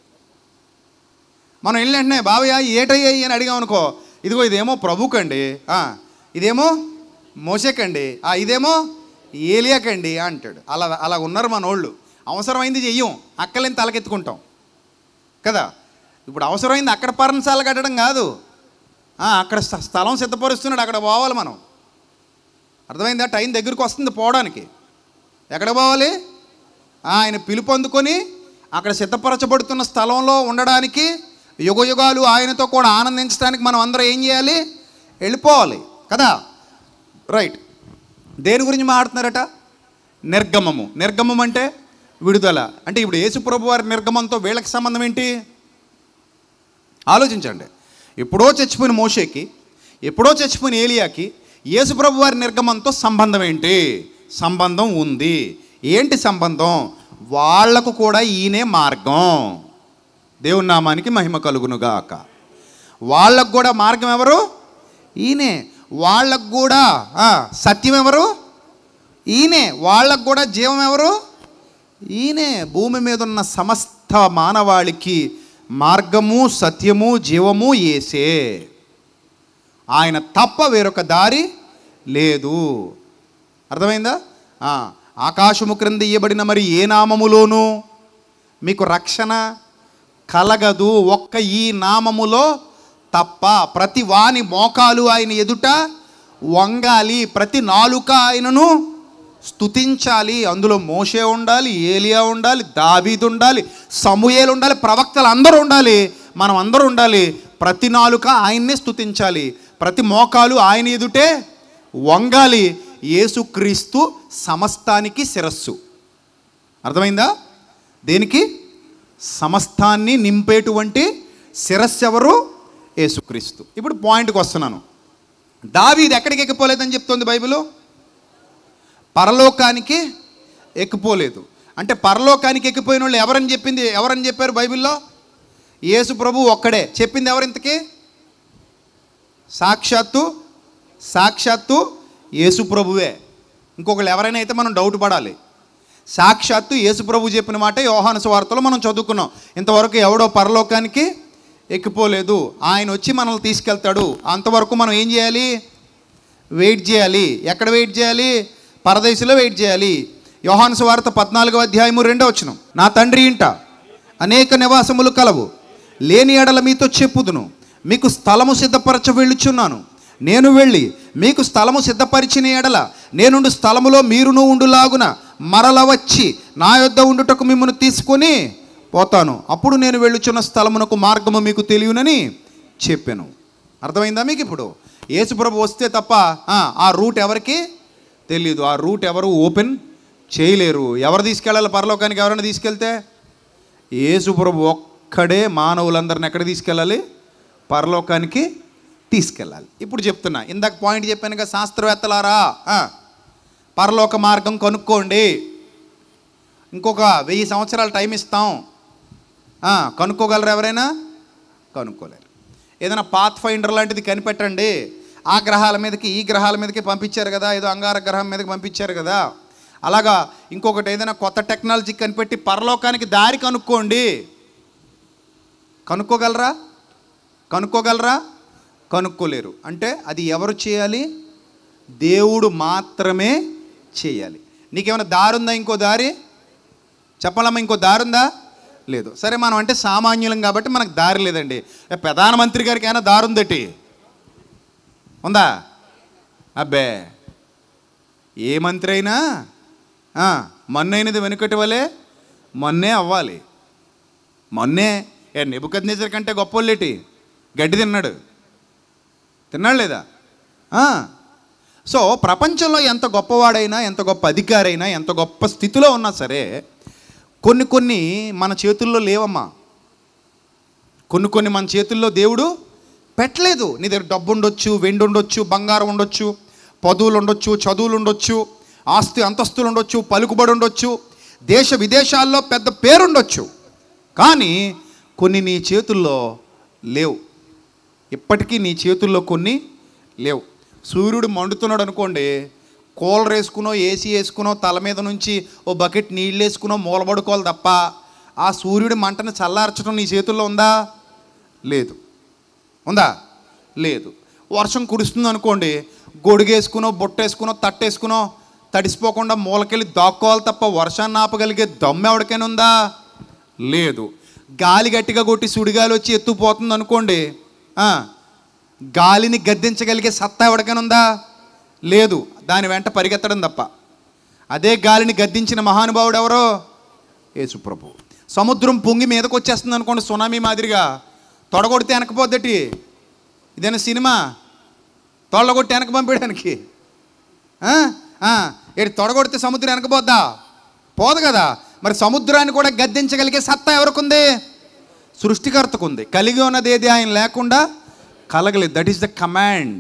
మనం వెళ్ళి వెంటనే బావయ్య ఏటయ్యాయి అని అడిగాం అనుకో ఇదిగో ఇదేమో ప్రభుకండి ఆ, ఇదేమో మోసేకండి ఆ, ఇదేమో ఏలియాకండి అంటాడు అలా అలా ఉన్నారు మన వాళ్ళు అవసరమైంది చెయ్యం అక్కలేని తలకెత్తుకుంటాం కదా ఇప్పుడు అవసరమైంది అక్కడ పర్ణశాల కట్టడం కాదు ఆ, అక్కడ స్థ- స్థలం సిద్ధపరుస్తున్నాడు అక్కడ పోవాలి మనం అర్థమైందా టైం దగ్గరికి వస్తుంది పోవడానికి ఎక్కడ పోవాలి ఆ, ఆయన పిలుపు అందుకొని అక్కడ సిద్ధపరచబడుతున్న స్థలంలో ఉండడానికి యుగ యుగాలు ఆయనతో కూడా ఆనందించడానికి మనం అందరం ఏం చేయాలి వెళ్ళిపోవాలి కదా రైట్ దేని గురించి మాట్లాడుతున్నారట నిర్గమము నిర్గమం అంటే విడుదల అంటే ఇప్పుడు యేసుప్రభు వారి నిర్గమంతో వీళ్ళకి సంబంధం ఏంటి ఆలోచించండి ఎప్పుడో చచ్చిపోయిన మోషేకి ఎప్పుడో చచ్చిపోయిన ఏలియాకి యేసుప్రభు వారి నిర్గమంతో సంబంధం ఏంటి సంబంధం ఉంది ఏంటి సంబంధం వాళ్లకు కూడా ఈయనే మార్గం దేవుని నామానికి మహిమ కలుగునుగాక వాళ్ళకు కూడా మార్గం ఎవరు ఈయనే వాళ్ళకు కూడా ఆ, సత్యం ఎవరు ఈయనే వాళ్ళకు కూడా జీవం ఎవరు ఈయనే భూమి మీద ఉన్న సమస్త మానవాళికి మార్గము సత్యము జీవము ఏసే ఆయన తప్ప వేరొక దారి లేదు అర్థమైందా ఆ, ఆకాశము క్రింద ఇయ్యబడిన మరి ఏ నామములోనూ మీకు రక్షణ కలగదు ఒక్క ఈ నామములో తప్ప ప్రతి వాని మోకాలు ఆయన ఎదుట వంగాలి ప్రతి నాలుక ఆయనను స్తుతించాలి అందులో మోషే ఉండాలి ఏలియా ఉండాలి దావీదు ఉండాలి సమూయేలు ఉండాలి ప్రవక్తలు అందరూ ఉండాలి మనం అందరూ ఉండాలి ప్రతి నాలుక ఆయన్నే స్తుతించాలి ప్రతి మోకాలు ఆయన ఎదుటే వంగాలి యేసుక్రీస్తు సమస్తానికి శిరస్సు అర్థమైందా దేనికి సమస్తాన్ని నింపేటువంటి శిరస్సు ఎవరు యేసుక్రీస్తు ఇప్పుడు పాయింట్కి వస్తున్నాను దావీది ఎక్కడికి ఎక్కిపోలేదని చెప్తోంది బైబిల్ పరలోకానికి ఎక్కిపోలేదు అంటే పరలోకానికి ఎక్కిపోయిన వాళ్ళు ఎవరని చెప్పింది ఎవరని చెప్పారు బైబిల్లో యేసు ప్రభు ఒక్కడే చెప్పింది ఎవరింతకి సాక్షాత్తు సాక్షాత్తు యేసు ప్రభువే ఇంకొకళ్ళు ఎవరైనా అయితే మనం డౌట్ పడాలి సాక్షాత్తు యేసు ప్రభు చెప్పిన మాట యోహాను సువార్తలో మనం చదువుకున్నాం ఇంతవరకు ఎవడో పరలోకానికి ఎక్కిపోలేదు ఆయన వచ్చి మనల్ని తీసుకెళ్తాడు అంతవరకు మనం ఏం చేయాలి వెయిట్ చేయాలి ఎక్కడ వెయిట్ చేయాలి పరదేశంలో వెయిట్ చేయాలి యోహాను సువార్త పద్నాలుగో అధ్యాయము రెండో వచ్చిన నా తండ్రి ఇంట అనేక నివాసములు కలవు లేని ఎడల మీతో చెప్పుదును మీకు స్థలము సిద్ధపరచ వెళ్ళుచున్నాను నేను వెళ్ళి మీకు స్థలము సిద్ధపరిచిన ఎడల నేనుండు స్థలములో మీరును ఉండులాగున మరల వచ్చి నా యొద్ద ఉండుటకు మిమ్మల్ని తీసుకొని పోతాను అప్పుడు నేను వెళ్ళుచున్న స్థలమునకు మార్గము మీకు తెలియనని చెప్పాను అర్థమైందా మీకు ఇప్పుడు యేసుప్రభు వస్తే తప్ప ఆ, ఆ రూట్ ఎవరికి తెలియదు ఆ రూట్ ఎవరు ఓపెన్ చేయలేరు ఎవరు తీసుకెళ్ళాలి పరలోకానికి ఎవరైనా తీసుకెళ్తే యేసుప్రభు ఒక్కడే మానవులందరిని ఎక్కడ తీసుకెళ్ళాలి పరలోకానికి తీసుకెళ్ళాలి ఇప్పుడు చెప్తున్నా ఇందాక పాయింట్ చెప్పాను కదా శాస్త్రవేత్తలారా ఆ, పరలోక మార్గం కనుక్కోండి ఇంకొక వెయ్యి సంవత్సరాలు టైం ఇస్తాం ఆ, కనుక్కోగలరు ఎవరైనా కనుక్కోలేరు ఏదైనా పాత్ ఫైండర్ లాంటిది కనిపెట్టండి ఆ గ్రహాల మీదకి ఈ గ్రహాల మీదకి పంపించారు కదా ఏదో అంగార గ్రహం మీదకి పంపించారు కదా అలాగా ఇంకొకటి ఏదైనా కొత్త టెక్నాలజీ కనిపెట్టి పరలోకానికి దారి కనుక్కోండి కనుక్కోగలరా కనుక్కోగలరా కనుక్కోలేరు అంటే అది ఎవరు చేయాలి దేవుడు మాత్రమే చేయాలి నీకేమైనా దారి ఉందా ఇంకో దారి చెప్పాలమ్మా ఇంకో దారి ఉందా లేదు సరే మనం అంటే సామాన్యులం కాబట్టి మనకు దారి లేదండి ఏ, ప్రధానమంత్రి గారికి ఏమైనా దారి ఉందటి ఉందా అబ్బే ఏ మంత్రి అయినా ఆ, మొన్నైనది వెనుకటి వలె మొన్నే అవ్వాలి మొన్నే ఏ నిబుకద్ నిజర్ కంటే గొప్పోళ్ళేటి గడ్డి తిన్నాడు తిన్నాడు లేదా ఆ. సో ప్రపంచంలో ఎంత గొప్పవాడైనా ఎంత గొప్ప అధికారైనా ఎంత గొప్ప స్థితిలో ఉన్నా సరే కొన్ని కొన్ని మన చేతుల్లో లేవమ్మా కొన్ని కొన్ని మన చేతుల్లో దేవుడు పెట్టలేదు నీ దగ్గర డబ్బు ఉండొచ్చు వెండి ఉండొచ్చు బంగారం ఉండొచ్చు పదవులు ఉండొచ్చు చదువులు ఉండొచ్చు ఆస్తి అంతస్తులు ఉండొచ్చు పలుకుబడి ఉండొచ్చు దేశ విదేశాల్లో పెద్ద పేరుండొచ్చు కానీ కొన్ని నీ చేతుల్లో లేవు ఇప్పటికీ నీ చేతుల్లో కొన్ని లేవు సూర్యుడు మండుతున్నాడు అనుకోండి కూలర్ వేసుకునో ఏసీ వేసుకునో తల మీద నుంచి ఓ బకెట్ నీళ్ళు వేసుకునో మూలబడుకోవాలి తప్ప ఆ సూర్యుడి మంటను చల్లార్చడం నీ చేతుల్లో ఉందా లేదు ఉందా లేదు వర్షం కురుస్తుంది అనుకోండి గొడుగేసుకునో బొట్టేసుకునో తట్టేసుకునో తడిసిపోకుండా మూలకెళ్ళి దాక్కోవాలి తప్ప వర్షాన్ని ఆపగలిగే దమ్ము ఎవరికైనా ఉందా లేదు గాలి గట్టిగా కొట్టి సుడిగాలి వచ్చి ఎత్తుపోతుంది అనుకోండి ఆ, గాలిని గద్దించగలిగే సత్తా ఎవరికైనా ఉందా లేదు దాని వెంట పరిగెత్తడం తప్ప అదే గాలిని గద్దించిన మహానుభావుడు ఎవరో యేసుప్రభు సముద్రం పొంగి మీదకి వచ్చేస్తుంది అనుకోండి సునామీ మాదిరిగా తొడగొడితే వెనకపోద్దటి ఇదేనా సినిమా తొడగొట్టి వెనక పంపించడానికి ఆ? ఆ, ఏడు తొడగొడితే సముద్రం వెనకపోద్దా పోదు కదా మరి సముద్రాన్ని కూడా గద్దించగలిగే సత్తా ఎవరికుంది సృష్టికర్తకు ఉంది కలిగి ఉన్నది ఏది ఆయన లేకుండా కలగలేదు that is the command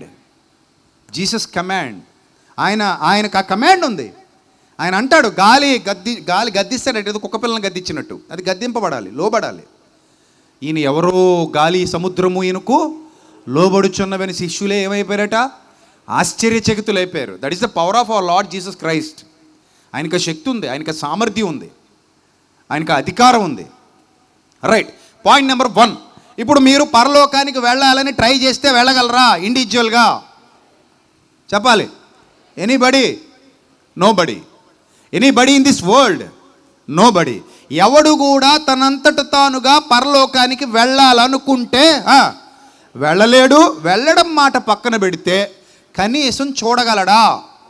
Jesus command ఆయన ఆయనకు ఆ కమాండ్ ఉంది ఆయన అంటాడు గాలి గద్ది గాలి గద్దిస్తాడట ఏదో కుక్క పిల్లల్ని గద్దించినట్టు అది గద్దింపబడాలి లోబడాలి ఈయన ఎవరో గాలి సముద్రము ఈయనకు లోబడుచున్నవని శిష్యులే ఏమైపోయారట ఆశ్చర్యచకితులైపోయారు that is the power of our Lord Jesus Christ ఆయనకు శక్తి ఉంది ఆయనకు సామర్థ్యం ఉంది ఆయనకు అధికారం ఉంది రైట్ పాయింట్ నెంబర్ వన్ ఇప్పుడు మీరు పరలోకానికి వెళ్ళాలని ట్రై చేస్తే వెళ్ళగలరా ఇండివిజువల్గా చెప్పాలి anybody nobody anybody in this world nobody ఎవడు కూడా తనంతట తానుగా పరలోకానికి వెళ్ళాలనుకుంటే ఆ, వెళ్ళలేడు వెళ్ళడం మాట పక్కన పెడితే కనీసం చూడగలడా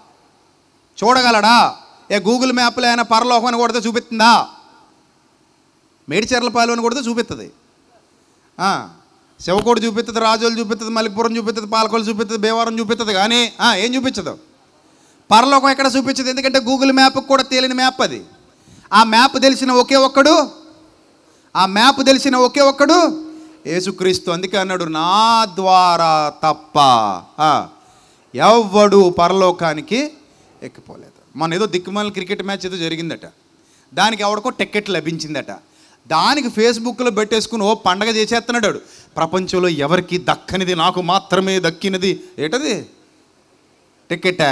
చూడగలడా ఏ గూగుల్ మ్యాప్లో అయినా పరలోకం అని కొడితే చూపిస్తుందా మేడిచెర్లపాలెం అని కొడితే చూపిస్తుంది ఆ, శివకోడు చూపిస్తుంది రాజోలు చూపిస్తుంది మలిపురం చూపిస్తుంది పాలకొలు చూపిస్తుంది భీమవరం చూపిస్తుంది కానీ ఆ, ఏం చూపించదు పరలోకం ఎక్కడ చూపించదు ఎందుకంటే గూగుల్ మ్యాప్ కూడా తేలిన మ్యాప్ అది ఆ మ్యాప్ తెలిసిన ఒకే ఒక్కడు ఆ మ్యాప్ తెలిసిన ఒకే ఒక్కడు యేసుక్రీస్తు అందుకే అన్నాడు నా ద్వారా తప్ప ఆ, ఎవ్వడు పరలోకానికి ఎక్కిపోలేదు మన ఏదో దిక్కుమాల క్రికెట్ మ్యాచ్ ఏదో జరిగిందట దానికి ఎవడికో టికెట్ లభించిందట దానికి ఫేస్బుక్లో పెట్టేసుకుని ఓ పండగ చేసేస్తున్నాడు వాడు. ప్రపంచంలో ఎవరికి దక్కనిది నాకు మాత్రమే దక్కినది ఏటది టికెటా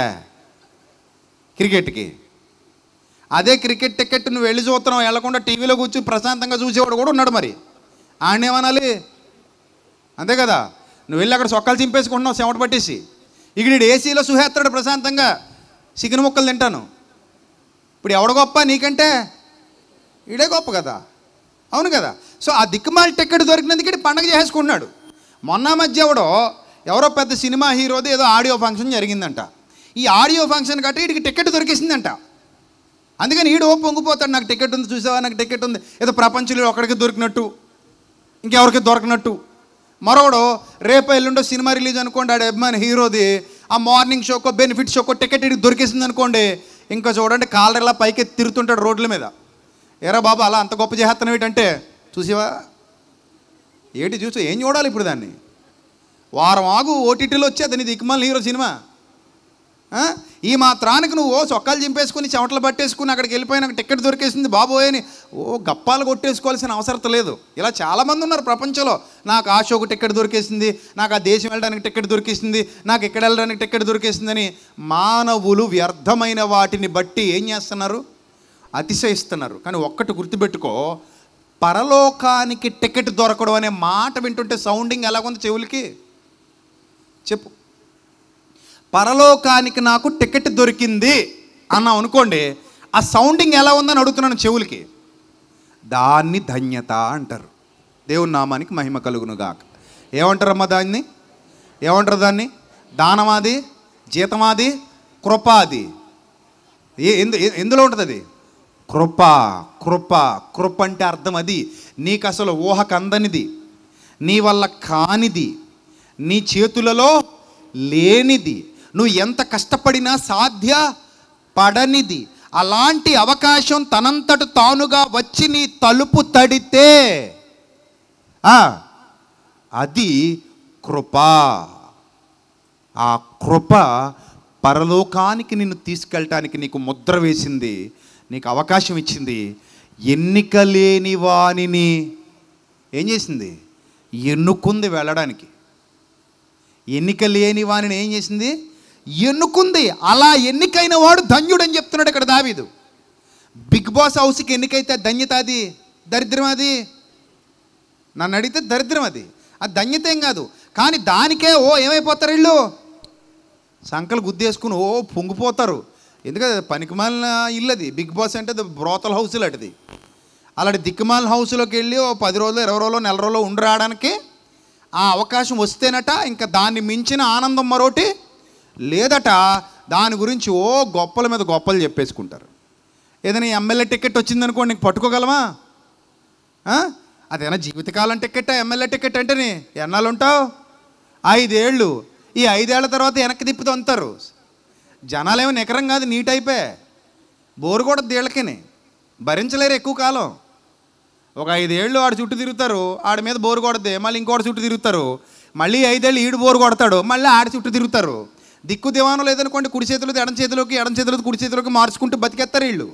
క్రికెట్కి అదే క్రికెట్ టికెట్ నువ్వు వెళ్ళి చూస్తున్నావు వెళ్లకుండా టీవీలో కూర్చొని ప్రశాంతంగా చూసేవాడు కూడా ఉన్నాడు మరి ఆడేమనాలి అంతే కదా నువ్వు వెళ్ళి అక్కడ సొక్కలు చింపేసుకుంటున్నావు చెమట పట్టేసి ఇక నీడు ఏసీలో సుహేస్తాడు ప్రశాంతంగా చికెన్ ముక్కలు తింటాను ఇప్పుడు ఎవడ గొప్ప నీకంటే ఈడే గొప్ప కదా అవును కదా సో ఆ దిక్కుమాల టికెట్ దొరికినందుకు ఈడు పండగ చేసుకుంటున్నాడు మొన్న మధ్య ఎవడో ఎవరో పెద్ద సినిమా హీరోది ఏదో ఆడియో ఫంక్షన్ జరిగిందంట ఈ ఆడియో ఫంక్షన్ కట్టి వీడికి టికెట్ దొరికేసిందంట అందుకని ఈడు ఓ పొంగిపోతాడు నాకు టికెట్ ఉంది చూసావా నాకు టికెట్ ఉంది ఏదో ప్రపంచంలో ఒకడికి దొరికినట్టు ఇంకెవరికి దొరకనట్టు మరొకడు రేపు ఎల్లుండో సినిమా రిలీజ్ అనుకోండి ఆడ అభిమాని హీరోది ఆ మార్నింగ్ షోకో బెనిఫిట్ షోకో టికెట్ ఇడికి దొరికేసింది అనుకోండి ఇంకా చూడండి కాలర్ ఇలా పైకి ఎత్తి తిరుగుతుంటాడు రోడ్ల మీద ఎరా బాబు అలా అంత గొప్ప చేస్తున్నావు ఏంటంటే చూసావా ఏంటి చూసి ఏం చూడాలి ఇప్పుడు దాన్ని వారం ఆగు ఓటీటీలో వచ్చేది నీ దిక్కుమాల హీరో సినిమా ఆ? ఈ మాత్రానికి నువ్వు ఓ చొక్కాలు చింపేసుకుని చెమటలు పట్టేసుకుని అక్కడికి వెళ్ళిపోయి నాకు టికెట్ దొరికేసింది బాబోయ్ అని ఓ గప్పాలు కొట్టేసుకోవాల్సిన అవసరం లేదు ఇలా చాలామంది ఉన్నారు ప్రపంచంలో నాకు ఆ షోకు టికెట్ దొరికేసింది నాకు ఆ దేశం వెళ్ళడానికి టికెట్ దొరికేసింది నాకు ఇక్కడ వెళ్ళడానికి టికెట్ దొరికేసిందని మానవులు వ్యర్థమైన వాటిని బట్టి ఏం చేస్తున్నారు అతిశయిస్తున్నారు కానీ ఒక్కటి గుర్తుపెట్టుకో పరలోకానికి టికెట్ దొరకడం అనే మాట వింటుంటే సౌండింగ్ ఎలాగుంది చెవులకి చెప్పు పరలోకానికి నాకు టికెట్ దొరికింది అన్నాం అనుకోండి ఆ సౌండింగ్ ఎలా ఉందని అడుగుతున్నాను చెవులకి దాన్ని ధన్యత అంటారు దేవుని నామానికి మహిమ కలుగును గాక ఏమంటారమ్మా దాన్ని ఏమంటారు దాన్ని దానమాది జీతమాది కృపాది ఏ ఎందు ఏ- ఎందులో ఉంటుంది అది కృప కృప కృప అంటే అర్థం అది నీకు అసలు ఊహకు అందనిది నీ వల్ల కానిది నీ చేతులలో లేనిది నువ్వు ఎంత కష్టపడినా సాధ్య పడనిది అలాంటి అవకాశం తనంతట తానుగా వచ్చి నీ తలుపు తడితే ఆ, అది కృప ఆ కృప పరలోకానికి నిన్ను తీసుకెళ్ళటానికి నీకు ముద్ర వేసింది నీకు అవకాశం ఇచ్చింది ఎన్నిక లేని వానిని ఏం చేసింది ఎన్నుకుంది వెళ్ళడానికి ఎన్నిక లేని వానిని ఏం చేసింది ఎన్నుకుంది అలా ఎన్నికైన వాడు ధన్యుడని చెప్తున్నాడు ఇక్కడ దావీదు బిగ్ బాస్ హౌస్కి ఎన్నికైతే ధన్యత అది దరిద్రం అది నన్ను అడిగితే దరిద్రం అది అది ధన్యత ఏం కాదు కానీ దానికే ఓ ఏమైపోతారు వీళ్ళు సంకలు గుద్దేసుకుని ఓ పొంగిపోతారు ఎందుకంటే పనికిమాలిన ఇల్లు అది బిగ్ బాస్ అంటే అది బ్రోతల్ హౌస్ లాంటిది అలాంటి దిక్కుమాల హౌస్లోకి వెళ్ళి ఓ పది రోజులు ఇరవై రోజులు నెల రోజులు ఉండి రావడానికి ఆ అవకాశం వస్తేనట ఇంకా దాన్ని మించిన ఆనందం మరోటి లేదట దాని గురించి ఓ గొప్పల మీద గొప్పలు చెప్పేసుకుంటారు ఏదైనా ఎమ్మెల్యే టికెట్ వచ్చిందనుకోండి నీకు పట్టుకోగలమా ఆ? అదేనా జీవితకాలం టికెట్ ఎమ్మెల్యే టికెట్ అంటేనే ఎన్నాళ్ళు ఉంటావు ఐదేళ్ళు ఈ ఐదేళ్ల తర్వాత వెనక్కి తిప్పుతూ అంటారు జనాలేమో నికరం కాదు నీట్ అయిపోయా బోరు కూడా దీళ్ళకిని భరించలేరు ఎక్కువ కాలం ఒక ఐదేళ్ళు ఆడు చుట్టూ తిరుగుతారు ఆడి మీద బోరు కొడద్ది మళ్ళీ ఇంకోటి చుట్టూ తిరుగుతారు మళ్ళీ ఐదేళ్ళు ఈడు బోరు కొడతాడు మళ్ళీ ఆడి చుట్టూ తిరుగుతారు దిక్కు దివానం లేదనుకోండి కుడి చేతులతో ఎడం చేతిలోకి ఎడం చేతులతో కుడి చేతిలోకి మార్చుకుంటూ బతికేస్తారు వీళ్ళు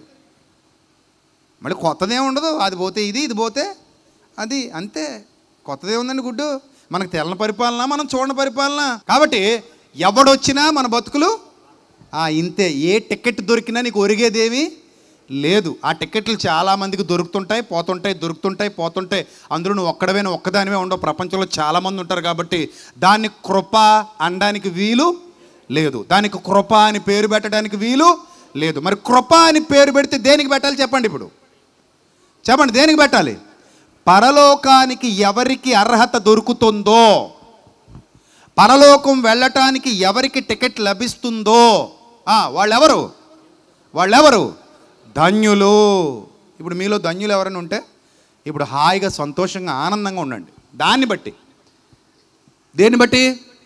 మళ్ళీ కొత్తదేం ఉండదు అది పోతే ఇది ఇది పోతే అది అంతే కొత్తదే ఉందండి గుడ్డు మనకు తెల్లని పరిపాలన మనం చూడని పరిపాలన కాబట్టి ఎవడొచ్చినా మన బతుకులు ఆ, ఇంతే ఏ టికెట్ దొరికినా నీకు ఒరిగేదేమీ లేదు ఆ టికెట్లు చాలామందికి దొరుకుతుంటాయి పోతుంటాయి దొరుకుతుంటాయి పోతుంటాయి అందులో నువ్వు ఒక్కడవే నువ్వు ఒక్కదానివే ఉండవు ప్రపంచంలో చాలామంది ఉంటారు కాబట్టి దాన్ని కృప అనడానికి వీలు లేదు దానికి కృప అని పేరు పెట్టడానికి వీలు లేదు మరి కృప అని పేరు పెడితే దేనికి పెట్టాలి చెప్పండి ఇప్పుడు చెప్పండి దేనికి పెట్టాలి పరలోకానికి ఎవరికి అర్హత దొరుకుతుందో పరలోకం వెళ్ళటానికి ఎవరికి టికెట్ లభిస్తుందో ఆ, వాళ్ళెవరు వాళ్ళెవరు ధన్యులు ఇప్పుడు మీలో ధన్యులు ఎవరైనా ఉంటే ఇప్పుడు హాయిగా సంతోషంగా ఆనందంగా ఉండండి దాన్ని బట్టి దేన్ని బట్టి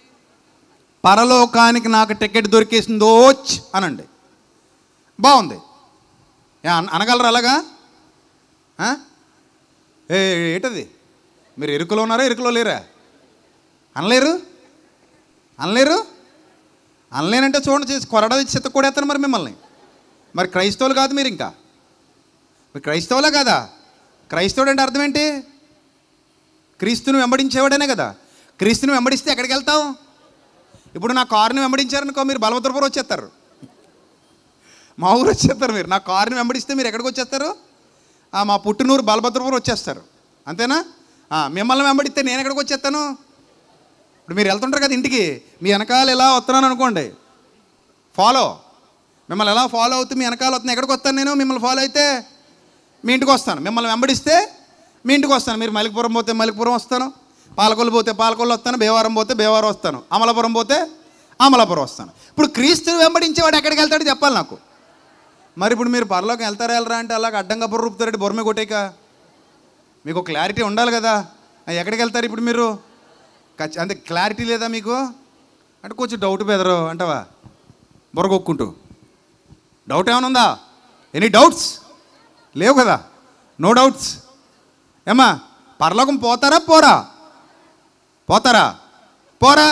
పరలోకానికి నాకు టికెట్ దొరికేసిందోచ్ అనండి బాగుంది ఏ, అన- అనగలరు అలాగా ఆ? ఏ ఏంటది మీరు ఎరుకలో ఉన్నారా ఎరుకలో లేరా అనలేరు అనలేరు అనలేనంటే చూడండి చేసి కొరడా చెత్త కొడేస్తాను మరి మిమ్మల్ని మరి క్రైస్తవులు కాదు మీరు ఇంకా మరి క్రైస్తవులే కాదా క్రైస్తవుడు అంటే అర్థం ఏంటి క్రీస్తుని వెంబడించేవాడనే కదా క్రీస్తుని వెంబడిస్తే ఎక్కడికి వెళ్తాం ఇప్పుడు నా కారుని వెంబడించారనుకో మీరు బలభద్రపురం వచ్చేస్తారు మా ఊరు వచ్చేస్తారు మీరు నా కారుని వెంబడిస్తే మీరు ఎక్కడికి వచ్చేస్తారు ఆ, మా పుట్టినూరు బలభద్రపురం వచ్చేస్తారు అంతేనా ఆ, మిమ్మల్ని వెంబడిస్తే నేను ఎక్కడికి వచ్చేస్తాను ఇప్పుడు మీరు వెళ్తుంటారు కదా ఇంటికి మీ వెనకాల ఎలా వస్తున్నాను అనుకోండి ఫాలో మిమ్మల్ని ఎలా ఫాలో అవుతూ మీ వెనకాల వస్తున్నా ఎక్కడికి వస్తాను నేను మిమ్మల్ని ఫాలో అయితే మీ ఇంటికి వస్తాను మిమ్మల్ని వెంబడిస్తే మీ ఇంటికి వస్తాను మీరు మలికపురం పోతే మలికపురం వస్తాను పాలకొల్లు పోతే పాలకొల్లు వస్తాను భీమవరం పోతే భీమవరం వస్తాను అమలాపురం పోతే అమలాపురం వస్తాను ఇప్పుడు క్రీస్తుని వెంబడించేవాడు ఎక్కడికి వెళ్తాడో చెప్పాలి నాకు మరి ఇప్పుడు మీరు పరలోకి వెళ్తారా వెళ్ళరా అంటే అలాగ అడ్డంగా బుర్ర రూపుతారంటే బొరమే కొట్టేక మీకు క్లారిటీ ఉండాలి కదా ఆ, ఎక్కడికి వెళ్తారు ఇప్పుడు మీరు ఖచ్చి- అంటే క్లారిటీ లేదా మీకు అంటే కొంచెం డౌట్ బెదరు అంటావా బుర్ర కొక్కుంటూ డౌట్ ఏమైనా ఉందా ఎనీ డౌట్స్ లేవు కదా నో డౌట్స్ ఏమ్మా పరలోకం పోతారా పోరా పోతారా పోరా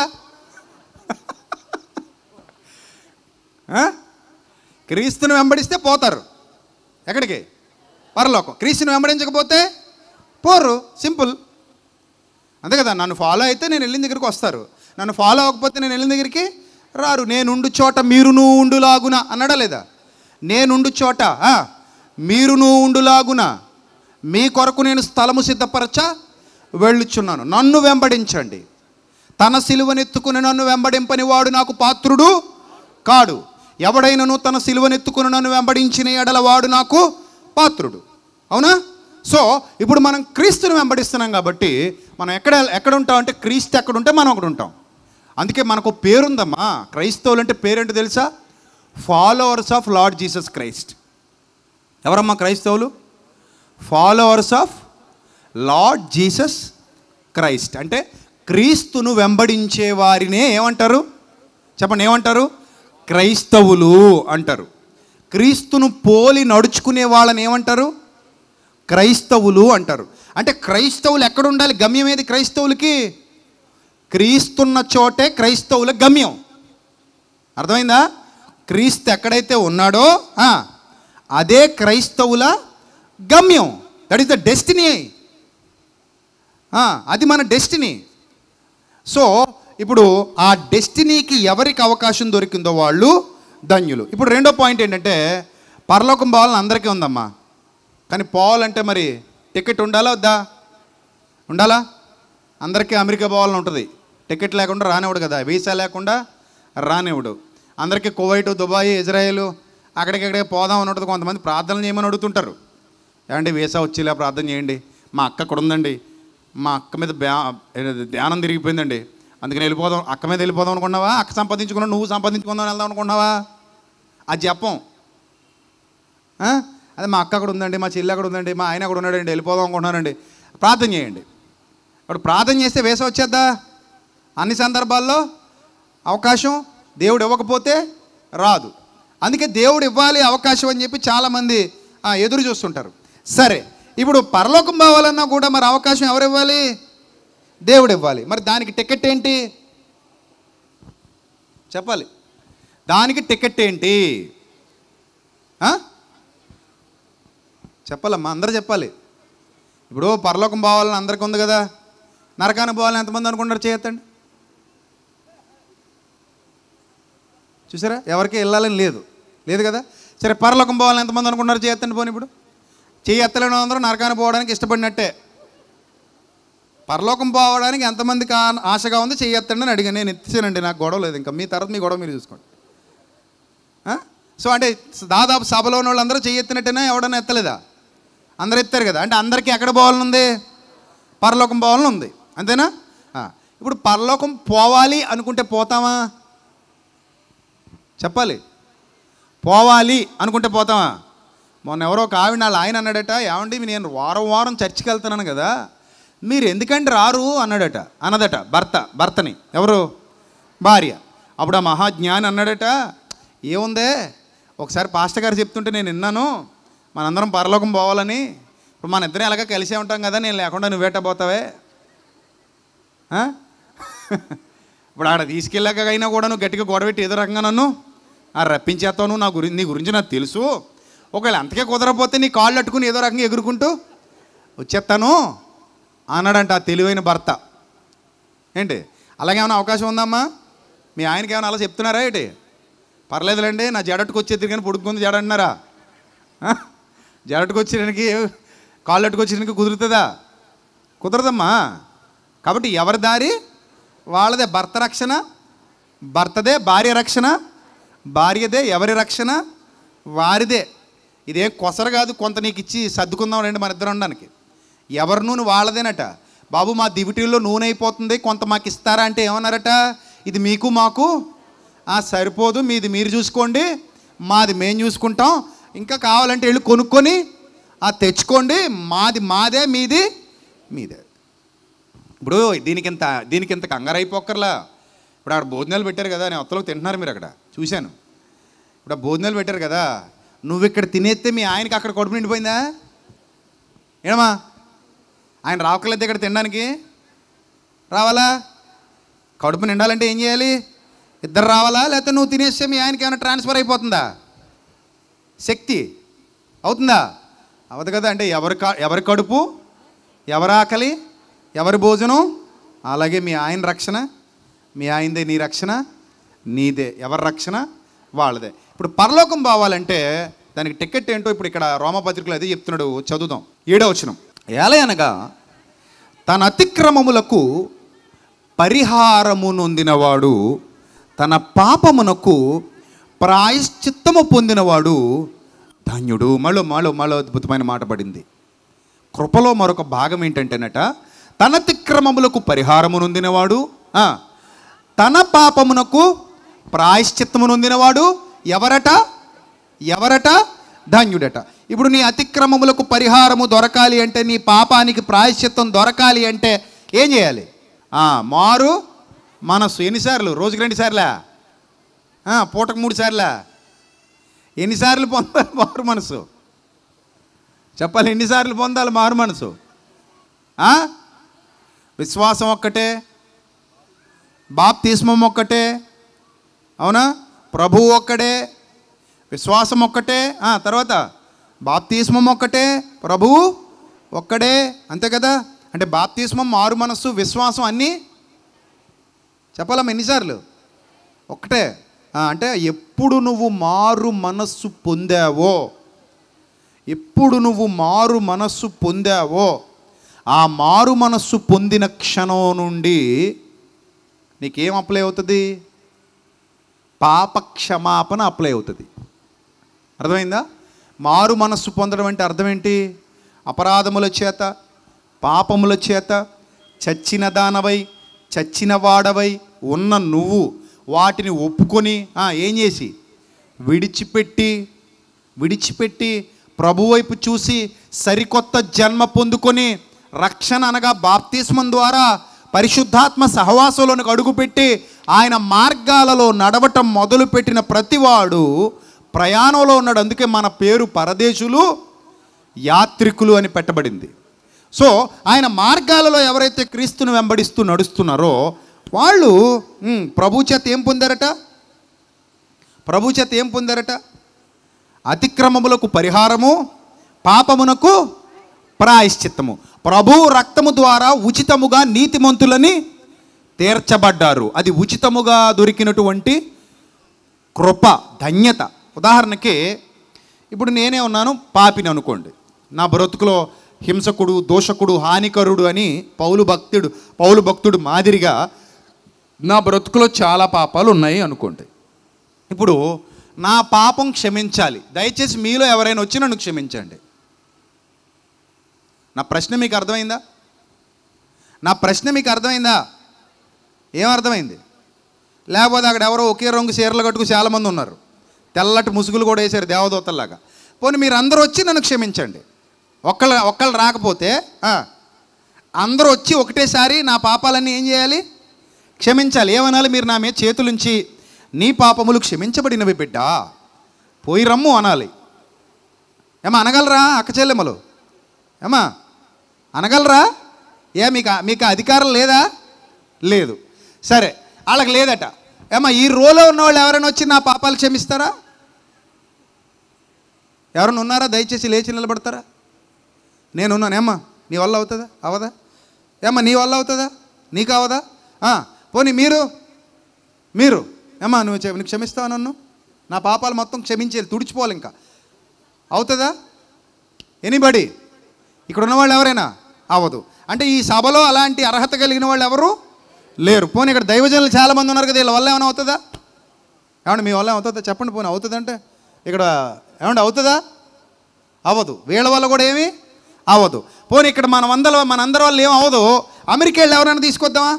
ఆ? క్రీస్తుని వెంబడిస్తే పోతారు ఎక్కడికి పరలోకం క్రీస్తుని వెంబడించకపోతే పోరు సింపుల్ అంతే కదా నన్ను ఫాలో అయితే నేను వెళ్ళిన దగ్గరికి వస్తారు నన్ను ఫాలో అవ్వకపోతే నేను వెళ్ళిన దగ్గరికి రారు నేనుండు చోట మీరును ఉండులాగున అన్నాడా లేదా నేనుండు చోట ఆ, మీరును ఉండులాగున మీ కొరకు నేను స్థలము సిద్ధపరచా వెళ్ళుచున్నాను నన్ను వెంబడించండి తన సిలువనెత్తుకుని నన్ను వెంబడింపని వాడు నాకు పాత్రుడు కాడు ఎవడైనను తన సిలువనెత్తుకుని నన్ను వెంబడించిన ఎడల వాడు నాకు పాత్రుడు అవునా సో ఇప్పుడు మనం క్రీస్తుని వెంబడిస్తున్నాం కాబట్టి మనం ఎక్కడ ఎక్కడ ఉంటాం అంటే క్రీస్తు ఎక్కడ ఉంటే మనం అక్కడ ఉంటాం అందుకే మనకు పేరుందమ్మా క్రైస్తవులు అంటే పేరేంటో తెలుసా followers of Lord Jesus Christ ఎవరమ్మా క్రైస్తవులు followers of Lord Jesus Christ అంటే క్రీస్తును వెంబడించే వారినే ఏమంటారు చెప్పండి ఏమంటారు క్రైస్తవులు అంటారు క్రీస్తును పోలి నడుచుకునే వాళ్ళని ఏమంటారు క్రైస్తవులు అంటారు అంటే క్రైస్తవులు ఎక్కడ ఉండాలి గమ్యం ఏది క్రైస్తవులకి క్రీస్తున్న చోటే క్రైస్తవుల గమ్యం అర్థమైందా క్రీస్తు ఎక్కడైతే ఉన్నాడో ఆ, అదే క్రైస్తవుల గమ్యం దట్ ఈస్ ద డెస్టినీ అది మన డెస్టినీ సో ఇప్పుడు ఆ డెస్టినీకి ఎవరికి అవకాశం దొరికిందో వాళ్ళు ధన్యులు ఇప్పుడు రెండో పాయింట్ ఏంటంటే పరలోకం పోవాలని అందరికీ ఉందమ్మా కానీ పోవాలంటే మరి టికెట్ ఉండాలా వద్దా ఉండాలా అందరికీ అమెరికా పోవాలని ఉంటుంది టికెట్ లేకుండా రానివ్వడు కదా వీసా లేకుండా రానివ్వడు అందరికీ కువైట్ దుబాయ్ ఇజ్రాయేల్ అక్కడికక్కడికి పోదాం అని ఉంటుంది కొంతమంది ప్రార్థనలు చేయమని అడుగుతుంటారు ఏమండి వీసా వచ్చేలా ప్రార్థన చేయండి మా అక్క అక్కడ ఉందండి మా అక్క మీద బ్యా ఏది ధ్యానం తిరిగిపోయిందండి అందుకని వెళ్ళిపోదాం అక్క మీద వెళ్ళిపోదాం అనుకున్నావా అక్క సంపాదించుకున్నావు నువ్వు సంపాదించుకుందాం వెళ్దాం అనుకున్నావా అది చెప్పం ఆ? అదే మా అక్క అక్కడ ఉందండి మా చెల్లి అక్కడ ఉందండి మా ఆయన అక్కడ ఉన్నాడండి వెళ్ళిపోదాం అనుకుంటున్నానండి ప్రార్థన చేయండి ఇప్పుడు ప్రార్థన చేస్తే వేస వచ్చేద్దా అన్ని సందర్భాల్లో అవకాశం దేవుడు ఇవ్వకపోతే రాదు అందుకే దేవుడు ఇవ్వాలి అవకాశం అని చెప్పి చాలామంది ఆ, ఎదురు చూస్తుంటారు సరే ఇప్పుడు పరలోకం పోవాలన్నా కూడా మరి అవకాశం ఎవరు ఇవ్వాలి దేవుడు ఇవ్వాలి మరి దానికి టికెట్ ఏంటి చెప్పాలి దానికి టికెట్ ఏంటి ఆ? చెప్పాలమ్మా అందరూ చెప్పాలి ఇప్పుడు పరలోకం పోవాలని అందరికీ ఉంది కదా నరకానికి పోవాలని ఎంతమంది అనుకుంటారు చేయొద్దండి చూసారా ఎవరికి వెళ్ళాలని లేదు లేదు కదా సరే పరలోకం పోవాలని ఎంతమంది అనుకుంటున్నారు చేయొద్దండి పోనీ ఇప్పుడు చేయెత్తలేని అందరూ నరకానికి పోవడానికి ఇష్టపడినట్టే పరలోకం పోవడానికి ఎంతమందికి ఆ- ఆశగా ఉంది చేయొత్తండి అని అడిగాను నేను ఎత్తిసానండి నాకు గొడవ లేదు ఇంకా మీ తర్వాత మీ గొడవ మీరు చూసుకోండి ఆ? సో అంటే దాదాపు సభలో ఉన్న వాళ్ళందరూ చేయెత్తినట్టేనా ఎవడన్నా ఎత్తలేదా అందరు ఎత్తారు కదా అంటే అందరికీ ఎక్కడ పోవాలని ఉంది పరలోకం పోవాలని ఉంది అంతేనా ఆ. ఇప్పుడు పరలోకం పోవాలి అనుకుంటే పోతామా చెప్పాలి పోవాలి అనుకుంటే పోతామా మొన్న ఎవరో ఒక ఆవిడ వాళ్ళ ఆయన అన్నాడట ఏమండి నేను వారం వారం చర్చికి వెళ్తున్నాను కదా మీరు ఎందుకంటే రారు అన్నాడట అన్నదట భర్త భర్తని ఎవరు భార్య అప్పుడు ఆ మహాజ్ఞాని అన్నాడట ఏముందే ఒకసారి పాస్టర్ గారు చెప్తుంటే నేను విన్నాను మనందరం పరలోకం పోవాలని ఇప్పుడు మన ఇద్దరం ఎలాగ కలిసే ఉంటాం కదా నేను లేకుండా నువ్వేట పోతావే ఆ? ఇప్పుడు ఆడ తీసుకెళ్ళాక అయినా కూడా నువ్వు గట్టిగా గొడవెట్టి ఏదో రకంగా నన్ను ఆ రప్పించేస్తావు నువ్వు నా గురించి నీ గురించి నాకు తెలుసు ఒకవేళ అంతకే కుదరకపోతే నీ కాళ్ళు అట్టుకుని ఏదో రకంగా ఎగురుకుంటూ వచ్చేస్తాను అన్నాడంట ఆ తెలివైన భర్త ఏంటి అలాగేమైనా అవకాశం ఉందమ్మా మీ ఆయనకి ఏమైనా అలా చెప్తున్నారా ఏంటి పర్లేదులేండి నా జడట్టుకు వచ్చేది కానీ పొడుక్కుంది జడ అంటున్నారా ఆ? జడట్టుకు వచ్చేదానికి కాళ్ళు అట్టుకొచ్చేదానికి కుదురుతుందా కుదరదమ్మా కాబట్టి ఎవరి దారి వాళ్ళదే భర్త రక్షణ భర్తదే భార్య రక్షణ భార్యదే ఎవరి రక్షణ వారిదే ఇదేం కొసర కాదు కొంత నీకు ఇచ్చి సర్దుకుందాం రండి మన ఇద్దరు ఉండడానికి ఎవరి నూనె వాళ్ళదేనట బాబు మా దివిటీల్లో నూనె అయిపోతుంది కొంత మాకు ఇస్తారా అంటే ఏమన్నారట ఇది మీకు మాకు ఆ సరిపోదు మీది మీరు చూసుకోండి మాది మేము చూసుకుంటాం ఇంకా కావాలంటే వెళ్ళి కొనుక్కొని ఆ తెచ్చుకోండి మాది మాదే మీది మీదే ఇప్పుడు దీనికి ఇంత దీనికి ఇంత కంగారు అయిపోక్కర్లా ఇప్పుడు ఆడ భోజనాలు పెట్టారు కదా నేను ఒత్తలో తింటున్నారు మీరు అక్కడ చూశాను ఇప్పుడు ఆ భోజనాలు పెట్టారు కదా నువ్వు ఇక్కడ తినేస్తే మీ ఆయనకి అక్కడ కడుపు నిండిపోయిందా ఏమా ఆయన రావట్లేదు ఇక్కడ తినడానికి రావాలా కడుపు నిండాలంటే ఏం చేయాలి ఇద్దరు రావాలా లేకపోతే నువ్వు తినేస్తే మీ ఆయనకి ఏమైనా ట్రాన్స్ఫర్ అయిపోతుందా శక్తి అవుతుందా అవదు కదా అంటే ఎవరి కా ఎవరి కడుపు ఎవరి ఆకలి ఎవరి భోజనం అలాగే మీ ఆయన రక్షణ మీ ఆయనదే నీ రక్షణ నీదే ఎవరి రక్షణ వాళ్ళదే ఇప్పుడు పరలోకం పోవాలంటే దానికి టికెట్ ఏంటో ఇప్పుడు ఇక్కడ రోమపత్రికలో అదే చెప్తున్నాడు చదువుదాం ఏడో వచనం ఏలయనగా తన అతిక్రమములకు పరిహారము నొందినవాడు తన పాపమునకు ప్రాయశ్చిత్తము పొందినవాడు ధన్యుడు మళ్ళీ మళ్ళీ మళ్ళీ అద్భుతమైన మాట పడింది కృపలో మరొక భాగం ఏంటంటేనట తన తిక్రమములకు పరిహారము నొందినవాడు ఆ, తన పాపమునకు ప్రాయశ్చిత్తము నొందినవాడు ఎవరట ఎవరట ధన్యుడట ఇప్పుడు నీ అతిక్రమములకు పరిహారము దొరకాలి అంటే నీ పాపానికి ప్రాయశ్చిత్తం దొరకాలి అంటే ఏం చేయాలి ఆ, మారు మనస్సు ఎన్నిసార్లు రోజుకి రెండు సార్లా ఆ, పూటకు మూడు సార్లా ఎన్నిసార్లు పొందాలి మారు మనసు చెప్పాలి ఎన్నిసార్లు పొందాలి మారు మనసు ఆ? విశ్వాసం ఒక్కటే బాప్తిస్మం ఒక్కటే అవునా ప్రభువు ఒక్కడే విశ్వాసం ఒక్కటే ఆ, తర్వాత బాప్తిస్మం ఒక్కటే ప్రభువు ఒక్కడే అంతే కదా అంటే బాప్తిస్మం మారు మనస్సు విశ్వాసం అన్నీ చెప్పాలమ్మా ఎన్నిసార్లు ఒక్కటే ఆ, అంటే ఎప్పుడు నువ్వు మారు మనస్సు పొందావో ఎప్పుడు నువ్వు మారు మనస్సు పొందావో ఆ మారు మనస్సు పొందిన క్షణం నుండి నీకేం అప్లై అవుతుంది పాప క్షమాపణ అప్లై అవుతుంది అర్థమైందా మారు మనస్సు పొందడం అంటే అర్థం ఏంటి అపరాధముల చేత పాపముల చేత చచ్చిన దానవై చచ్చిన వాడవై ఉన్న నువ్వు వాటిని ఒప్పుకొని ఆ, ఏం చేసి విడిచిపెట్టి విడిచిపెట్టి ప్రభు వైపు చూసి సరికొత్త జన్మ పొందుకొని రక్షణ అనగా బాప్తిస్మం ద్వారా పరిశుద్ధాత్మ సహవాసంలోనికి అడుగుపెట్టి ఆయన మార్గాలలో నడవటం మొదలుపెట్టిన ప్రతివాడు ప్రయాణంలో ఉన్నాడు అందుకే మన పేరు పరదేశులు యాత్రికులు అని పెట్టబడింది సో ఆయన మార్గాలలో ఎవరైతే క్రీస్తును వెంబడిస్తూ నడుస్తున్నారో వాళ్ళు ఉమ్, ప్రభు చేత ఏం పొందారట ప్రభు చేత ఏం పొందారట అతిక్రమములకు పరిహారము పాపమునకు ప్రాయశ్చిత్తము ప్రభు రక్తము ద్వారా ఉచితముగా నీతిమంతులని తీర్చబడ్డారు అది ఉచితముగా దొరికినటువంటి కృప ధన్యత ఉదాహరణకి ఇప్పుడు నేనే ఉన్నాను పాపిని అనుకోండి నా బ్రతుకులో హింసకుడు దోషకుడు హానికరుడు అని పౌలు భక్తుడు పౌలు భక్తుడు మాదిరిగా నా బ్రతుకులో చాలా పాపాలు ఉన్నాయి అనుకోండి ఇప్పుడు నా పాపం క్షమించాలి దయచేసి మీలో ఎవరైనా వచ్చి నన్ను క్షమించండి నా ప్రశ్న మీకు అర్థమైందా నా ప్రశ్న మీకు అర్థమైందా ఏం అర్థమైంది లేకపోతే అక్కడ ఎవరో ఒకే రంగు చీరలు కట్టుకు చాలామంది ఉన్నారు తెల్లటి ముసుగులు కూడా వేశారు దేవదూతల్లాగా పోనీ మీరు అందరూ వచ్చి నన్ను క్షమించండి ఒక్కళ్ళు ఒక్కళ్ళు రాకపోతే ఆ, అందరూ వచ్చి ఒకటేసారి నా పాపాలన్నీ ఏం చేయాలి క్షమించాలి ఏమనాలి మీరు నా మీద చేతులుంచి నీ పాపములు క్షమించబడినవి బిడ్డ పోయి రమ్ము అనాలి ఏమో అనగలరా అక్క చెల్లెమ్మలు ఏమా అనగలరా ఏ మీకు మీకు అధికారం లేదా లేదు సరే వాళ్ళకి లేదట ఏమా ఈ రోలో ఉన్న వాళ్ళు ఎవరైనా వచ్చి నా పాపాలు క్షమిస్తారా ఎవరైనా ఉన్నారా దయచేసి లేచి నిలబడతారా నేనున్నాను ఏమ్మా నీ వల్ల అవుతుందా అవదా ఏమ్మా నీ వల్ల అవుతుందా నీకు అవదా ఆ, పోనీ మీరు మీరు ఏమ్మా నువ్వు చె- నువ్వు క్షమిస్తావా నన్ను నా పాపాలు మొత్తం క్షమించేది తుడిచిపోవాలి ఇంకా అవుతుందా ఎనీబడి ఇక్కడ ఉన్న వాళ్ళు ఎవరైనా అవ్వదు అంటే ఈ సభలో అలాంటి అర్హత కలిగిన వాళ్ళు ఎవరు లేరు పోనీ ఇక్కడ దైవజనులు చాలామంది ఉన్నారు కదా వీళ్ళ వల్ల ఏమైనా అవుతుందా ఏమండి మీ వల్ల అవుతుందా చెప్పండి పోనీ అవుతుందంటే ఇక్కడ ఏమండి అవుతుందా అవ్వదు వీళ్ళ వల్ల కూడా ఏమి అవ్వదు పోనీ ఇక్కడ మన వందల మన అందరి వల్ల ఏం అవ్వదు అమెరికా వెళ్ళి ఎవరైనా తీసుకొద్దామా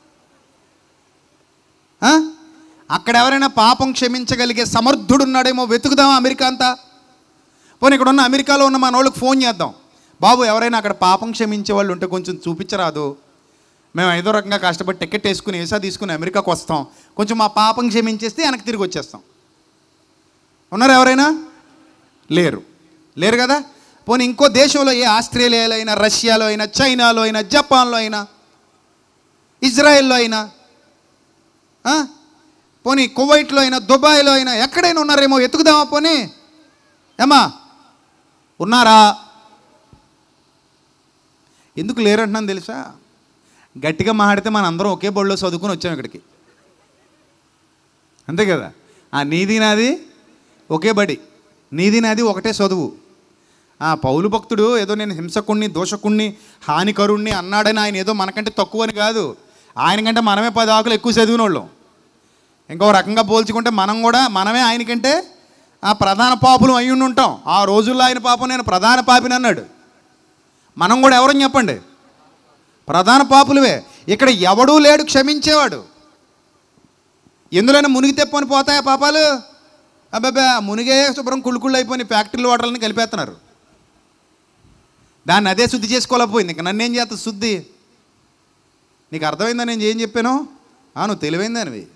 ఆ? అక్కడ ఎవరైనా పాపం క్షమించగలిగే సమర్థుడు ఉన్నాడేమో వెతుకుదామా అమెరికా అంతా పోనీ ఇక్కడ ఉన్న అమెరికాలో ఉన్న మన వాళ్ళకి ఫోన్ చేద్దాం బాబు ఎవరైనా అక్కడ పాపం క్షమించే వాళ్ళు ఉంటే కొంచెం చూపించరాదు మేము ఐదో రకంగా కష్టపడి టికెట్ వేసుకుని వీసా తీసుకుని అమెరికాకు వస్తాం కొంచెం మా పాపం క్షమించేస్తే వెనక్కి తిరిగి వచ్చేస్తాం ఉన్నారా ఎవరైనా లేరు లేరు కదా పోనీ ఇంకో దేశంలో ఏ ఆస్ట్రేలియాలో అయినా రష్యాలో అయినా చైనాలో అయినా జపాన్లో అయినా ఇజ్రాయెల్లో అయినా ఆ? పోనీ కువైట్లో అయినా దుబాయ్లో అయినా ఎక్కడైనా ఉన్నారేమో ఎత్తుకుదామా పోనీ ఏమా ఉన్నారా ఎందుకు లేరంటున్నాను తెలుసా గట్టిగా మాట్లాడితే మన అందరం ఒకే బడిలో చదువుకొని వచ్చాం ఇక్కడికి అంతే కదా ఆ నీది నాది ఒకే బడి నీది నాది ఒకటే చదువు ఆ పౌలు భక్తుడు ఏదో నేను హింసకుణ్ణి దోషకుణ్ణి హానికరుణ్ణి అన్నాడని ఆయన ఏదో మనకంటే తక్కువ అని కాదు ఆయన కంటే మనమే పది ఆకులు ఎక్కువ చదివిన వాళ్ళం ఇంకో రకంగా పోల్చుకుంటే మనం కూడా మనమే ఆయనకంటే ఆ ప్రధాన పాపులు అయి ఉండి ఉంటాం ఆ రోజుల్లో ఆయన పాపం నేను ప్రధాన పాపిని అన్నాడు మనం కూడా ఎవరని చెప్పండి ప్రధాన పాపులవే ఇక్కడ ఎవడూ లేడు క్షమించేవాడు ఎందులోనే మునిగి తెప్పని పోతాయా పాపాలు అబ్బాబా మునిగే శుభ్రం కుళ్ళుకుళ్ళు అయిపోయి ఫ్యాక్టరీలు వాటర్లని కలిపేస్తున్నారు దాన్ని అదే శుద్ధి చేసుకోలేకపోయింది ఇంకా నన్ను ఏం చేస్తా శుద్ధి నీకు అర్థమైందా నేను ఏం చెప్పాను ఆ, నువ్వు తెలివైందనివి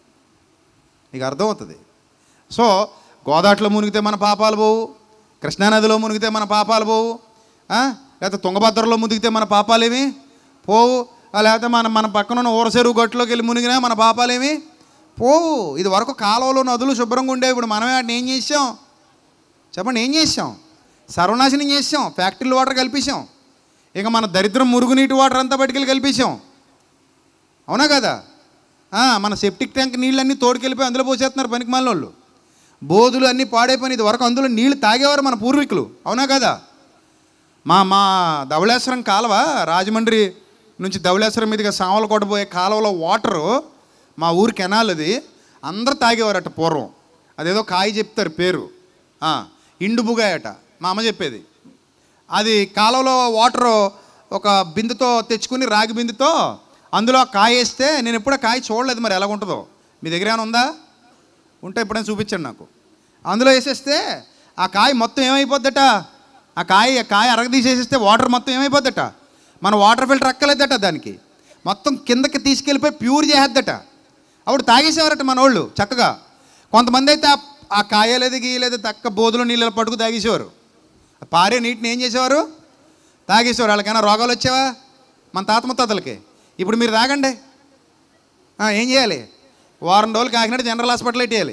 నీకు అర్థమవుతుంది సో గోదాట్లో మునిగితే మన పాపాలు పోవు కృష్ణానదిలో మునిగితే మన పాపాలు పోవు ఆ? లేకపోతే తుంగభద్రలో మునిగితే మన పాపాలేమి పోవు ఆ, లేకపోతే మన మన పక్కన ఉన్న ఊరసెరువు గట్టులోకి వెళ్ళి మునిగినా మన పాపాలేమి పోవు ఇది వరకు కాలువలో నదులు శుభ్రంగా ఉండేవి ఇప్పుడు మనమే వాటిని ఏం చేసాం చెప్పండి ఏం చేసాం సర్వనాశనం చేసాం ఫ్యాక్టరీలు వాటర్ కలిపేసాం ఇక మన దరిద్రం మురుగునీటి వాటర్ అంతా పట్టుకెళ్ళి కలిపేసాం అవునా కదా ఆ, మన సెప్టిక్ ట్యాంక్ నీళ్ళన్నీ తోడుకెళ్ళిపోయి అందులో పోసేస్తున్నారు పనికి వాళ్ళు బోధులు అన్నీ పాడైపోయినాయి ఇది వరకు అందులో నీళ్లు తాగేవారు మన పూర్వీకులు అవునా కదా మా మా ధవళేశ్వరం కాలువ రాజమండ్రి నుంచి ధవళేశ్వరం మీదుగా సామలకోట పోయే కాలువలో వాటరు మా ఊరు కెనాల్ అది అందరూ తాగేవారట పూర్వం అదేదో కాయ చెప్తారు పేరు ఆ, ఇండు బుగాయట మా అమ్మ చెప్పేది అది కాలువలో వాటర్ ఒక బిందుతో తెచ్చుకుని రాగి బిందుతో అందులో ఆ కాయ వేస్తే నేను ఎప్పుడూ ఆ కాయ చూడలేదు మరి ఎలా ఉంటుందో మీ దగ్గర ఏమైనా ఉందా ఉంటే ఎప్పుడైనా చూపించండి నాకు అందులో వేసేస్తే ఆ కాయ మొత్తం ఏమైపోద్దట ఆ కాయ ఆ కాయ అరగదీసేసేస్తే వాటర్ మొత్తం ఏమైపోద్దట మన వాటర్ ఫిల్టర్ అక్కలేదట దానికి మొత్తం కిందకి తీసుకెళ్ళిపోయి ప్యూర్ చేసేద్దట అప్పుడు తాగేసేవారట మన వాళ్ళు చక్కగా కొంతమంది అయితే ఆ- ఆ కాయలేదు గీయలేదు తక్క బోధులు నీళ్ళు పట్టుకు తాగేసేవారు పారే నీటిని ఏం చేసేవారు తాగేసేవారు వాళ్ళకైనా రోగాలు వచ్చావా మన తాత ముత్తాతలకి ఇప్పుడు మీరు తాగండి ఆ, ఏం చేయాలి వారం రోజులు కాకినాడ జనరల్ హాస్పిటల్ ఎట్టేయాలి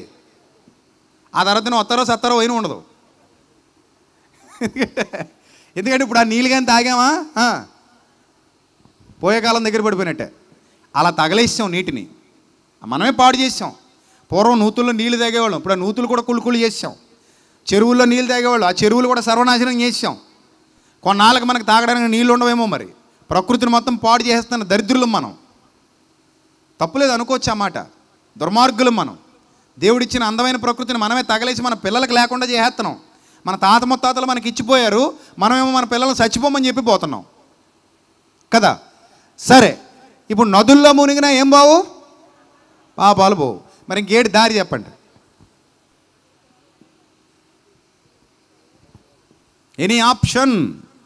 ఆ తర్వాత నువ్వు వస్తారో సత్తారో పోయిన ఉండదు ఎందుకంటే ఇప్పుడు ఆ నీళ్ళు కానీ తాగామా ఆ, పోయే కాలం దగ్గర పడిపోయినట్టే అలా తగలేసాం నీటిని మనమే పాడు చేసాం పూర్వం నూతుల్లో నీళ్లు తాగేవాళ్ళం ఇప్పుడు ఆ నూతులు కూడా కుళ్ళుకుళ్ళు చేసాం చెరువుల్లో నీళ్ళు తాగేవాళ్ళు ఆ చెరువులు కూడా సర్వనాశనం చేసాం కొన్నాళ్ళకి మనకు తాగడానికి నీళ్ళు ఉండవేమో మరి ప్రకృతిని మొత్తం పాడు చేస్తున్న దరిద్రులం మనం తప్పులేదు అనుకోవచ్చు ఆ మాట దుర్మార్గులం మనం దేవుడిచ్చిన అందమైన ప్రకృతిని మనమే తగలేసి మన పిల్లలకు లేకుండా చేసేస్తున్నాం మన తాత ముత్తాతలు మనకి ఇచ్చిపోయారు మనమేమో మన పిల్లలు చచ్చిపోమని చెప్పి పోతున్నాం కదా సరే ఇప్పుడు నదుల్లో మునిగినా ఏం బావు పాపాలు పోవు మరి ఇంకేటి దారి చెప్పండి ఎనీ ఆప్షన్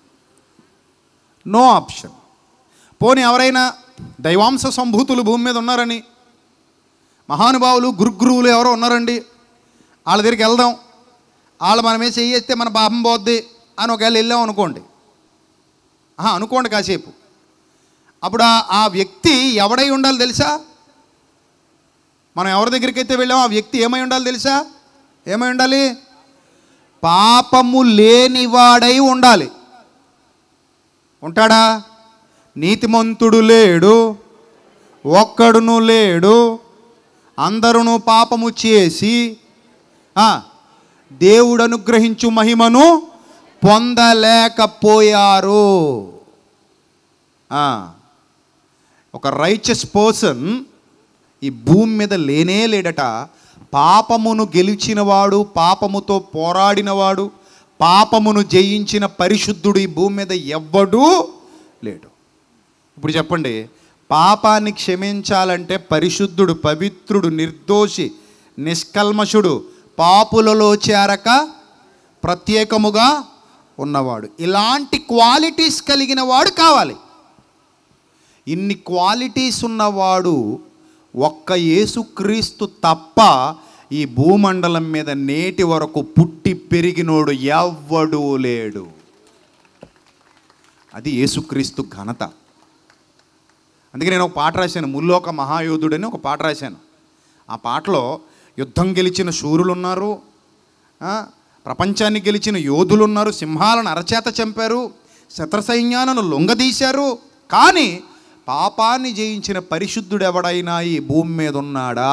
నో ఆప్షన్ పోనీ ఎవరైనా దైవాంశ సంభూతులు భూమి మీద ఉన్నారని మహానుభావులు గురుగురువులు ఎవరో ఉన్నారండి వాళ్ళ దగ్గరికి వెళ్దాం వాళ్ళు మనమే చేయిస్తే మన పాపం పోద్ది అని ఒకవేళ వెళ్ళాం అనుకోండి ఆహా, అనుకోండి కాసేపు అప్పుడు ఆ- ఆ వ్యక్తి ఎవడై ఉండాలి తెలుసా మనం ఎవరి దగ్గరికి అయితే వెళ్ళామో ఆ వ్యక్తి ఏమై ఉండాలి తెలుసా ఏమై ఉండాలి పాపము లేనివాడై ఉండాలి ఉంటాడా నీతిమంతుడు లేడు ఒక్కడును లేడు అందరును పాపము చేసి ఆ, దేవుడు అనుగ్రహించు మహిమను పొందలేకపోయారు ఆ, ఒక రైచస్ పర్సన్ ఈ భూమి మీద లేనే లేడట పాపమును గెలిచినవాడు పాపముతో పోరాడినవాడు పాపమును జయించిన పరిశుద్ధుడు ఈ భూమి మీద ఎవ్వడూ లేడు ఇప్పుడు చెప్పండి పాపాన్ని క్షమించాలంటే పరిశుద్ధుడు పవిత్రుడు నిర్దోషి నిష్కల్మషుడు పాపులలో చేరక ప్రత్యేకముగా ఉన్నవాడు ఇలాంటి క్వాలిటీస్ కలిగిన వాడు కావాలి ఇన్ని క్వాలిటీస్ ఉన్నవాడు ఒక్క యేసుక్రీస్తు తప్ప ఈ భూమండలం మీద నేటి వరకు పుట్టి పెరిగినోడు ఎవ్వడూ లేడు అది యేసుక్రీస్తు ఘనత అందుకే నేను ఒక పాట రాశాను ముల్లోక మహాయోధుడని ఒక పాట రాశాను ఆ పాటలో యుద్ధం గెలిచిన శూరులు ఉన్నారు ఆ, ప్రపంచాన్ని గెలిచిన యోధులు ఉన్నారు సింహాలను అరచేత చంపారు శత్రు సైన్యాలను లొంగదీశారు కానీ పాపాన్ని జయించిన పరిశుద్ధుడు ఎవడైనా ఈ భూమి మీద ఉన్నాడా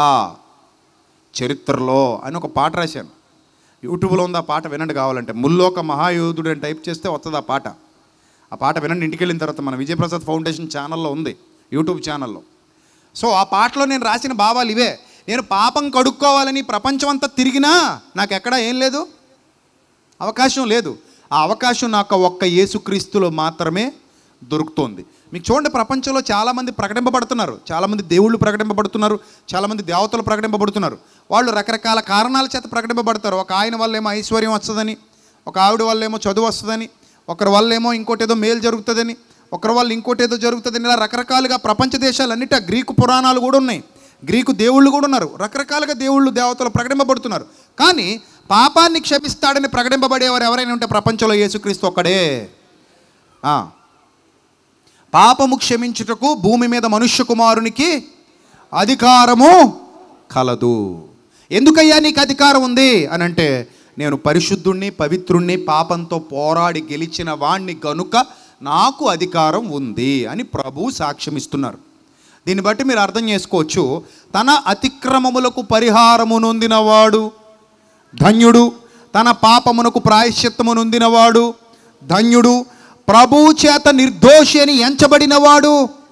చరిత్రలో అని ఒక పాట రాశాను యూట్యూబ్లో ఉంది ఆ పాట వినండి కావాలంటే ముల్లోక మహాయోధుడు అని టైప్ చేస్తే వస్తుంది ఆ పాట ఆ పాట వినండి ఇంటికి వెళ్ళిన తర్వాత మన విజయప్రసాద్ ఫౌండేషన్ ఛానల్లో ఉంది యూట్యూబ్ ఛానల్లో సో ఆ పాటలో నేను రాసిన భావాలు ఇవే నేను పాపం కడుక్కోవాలని ప్రపంచం అంతా తిరిగినా నాకు ఎక్కడా ఏం లేదు అవకాశం లేదు ఆ అవకాశం నాకు ఒక్క యేసుక్రీస్తులో మాత్రమే దొరుకుతోంది మీకు చూడండి ప్రపంచంలో చాలామంది ప్రకటింపబడుతున్నారు చాలామంది దేవుళ్ళు ప్రకటింపబడుతున్నారు చాలామంది దేవతలు ప్రకటింపబడుతున్నారు వాళ్ళు రకరకాల కారణాల చేత ప్రకటింపబడతారు ఒక ఆయన వల్ల ఏమో ఐశ్వర్యం వస్తుందని ఒక ఆవిడ వల్ల ఏమో చదువు వస్తుందని ఒకరి వల్ల ఏమో ఇంకోటి ఏదో మేలు జరుగుతుందని ఒకరి వల్ల ఇంకోటి ఏదో జరుగుతుందని ఇలా రకరకాలుగా ప్రపంచ దేశాలన్నిట గ్రీకు పురాణాలు కూడా ఉన్నాయి గ్రీకు దేవుళ్ళు కూడా ఉన్నారు రకరకాలుగా దేవుళ్ళు దేవతలు ప్రకటింపబడుతున్నారు కానీ పాపాన్ని క్షమిస్తాడని ప్రకటింపబడేవారు ఎవరైనా ఉంటే ప్రపంచంలో యేసుక్రీస్తు ఒక్కడే ఆ. పాపము క్షమించుటకు భూమి మీద మనుష్య కుమారునికి అధికారము కలదు ఎందుకయ్యా నీకు అధికారం ఉంది అని అంటే నేను పరిశుద్ధుణ్ణి పవిత్రుణ్ణి పాపంతో పోరాడి గెలిచిన వాణ్ణి గనుక నాకు అధికారం ఉంది అని ప్రభు సాక్ష్యం ఇస్తున్నారు దీన్ని బట్టి మీరు అర్థం చేసుకోవచ్చు తన అతిక్రమములకు పరిహారము నొందినవాడు ధన్యుడు తన పాపమునకు ప్రాయశ్చిత్తము నొందినవాడు ధన్యుడు ప్రభువు చేత నిర్దోషి అని ఎంచబడినవాడు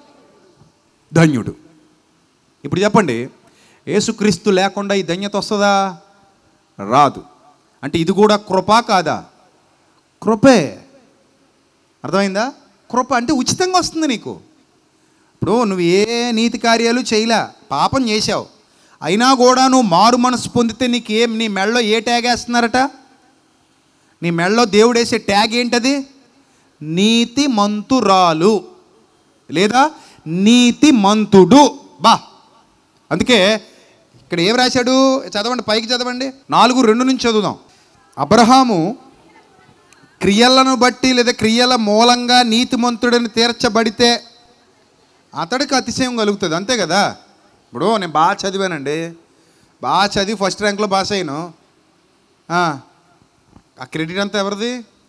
ధన్యుడు ఇప్పుడు చెప్పండి యేసుక్రీస్తు లేకుండా ఈ ధన్యత వస్తుందా రాదు అంటే ఇది కూడా కృప కాదా కృపే అర్థమైందా కృప అంటే ఉచితంగా వస్తుంది నీకు ఇప్పుడు నువ్వు ఏ నీతి కార్యాలు చేయలే పాపం చేశావు అయినా కూడా నువ్వు మారు మనసు పొందితే నీకు ఏం నీ మెళ్ళలో ఏ ట్యాగ్ వేస్తున్నారట నీ మెళ్ళలో దేవుడు వేసే ట్యాగ్ ఏంటది నీతి మంతురాలు లేదా నీతి మంతుడు బా అందుకే ఇక్కడ ఏం రాశాడు చదవండి పైకి చదవండి నాలుగు రెండు నుంచి చదువుదాం అబ్రహాము క్రియలను బట్టి లేదా క్రియల మూలంగా నీతిమంతుడని తీర్చబడితే అతడికి అతిశయం కలుగుతుంది అంతే కదా ఇప్పుడు నేను బాగా చదివానండి బాగా చదివి ఫస్ట్ ర్యాంక్లో పాస్ అయ్యాను ఆ, ఆ క్రెడిట్ అంతా ఎవరిది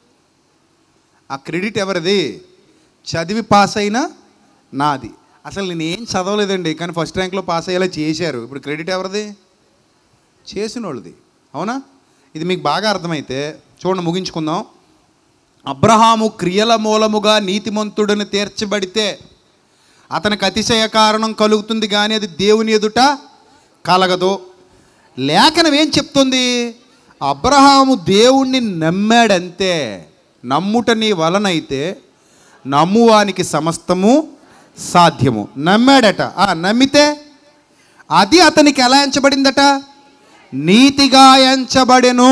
ఆ క్రెడిట్ ఎవరిది చదివి పాస్ అయినా నాది అసలు నేను ఏం చదవలేదండి కానీ ఫస్ట్ ర్యాంక్లో పాస్ అయ్యేలా చేశారు ఇప్పుడు క్రెడిట్ ఎవరిది చేసిన వాళ్ళది అవునా ఇది మీకు బాగా అర్థమైతే చూడండి ముగించుకుందాం అబ్రహాము క్రియల మూలముగా నీతిమంతుడని తీర్చబడితే అతనికి అతిశయ కారణం కలుగుతుంది కానీ అది దేవుని ఎదుట కలగదు లేఖనం ఏం చెప్తుంది అబ్రహాము దేవుణ్ణి నమ్మాడంతే నమ్ముట నీ వలనైతే నమ్మువానికి సమస్తము సాధ్యము నమ్మాడట ఆ నమ్మితే అది అతనికి ఎలా ఎంచబడిందట నీతిగా ఎంచబడెను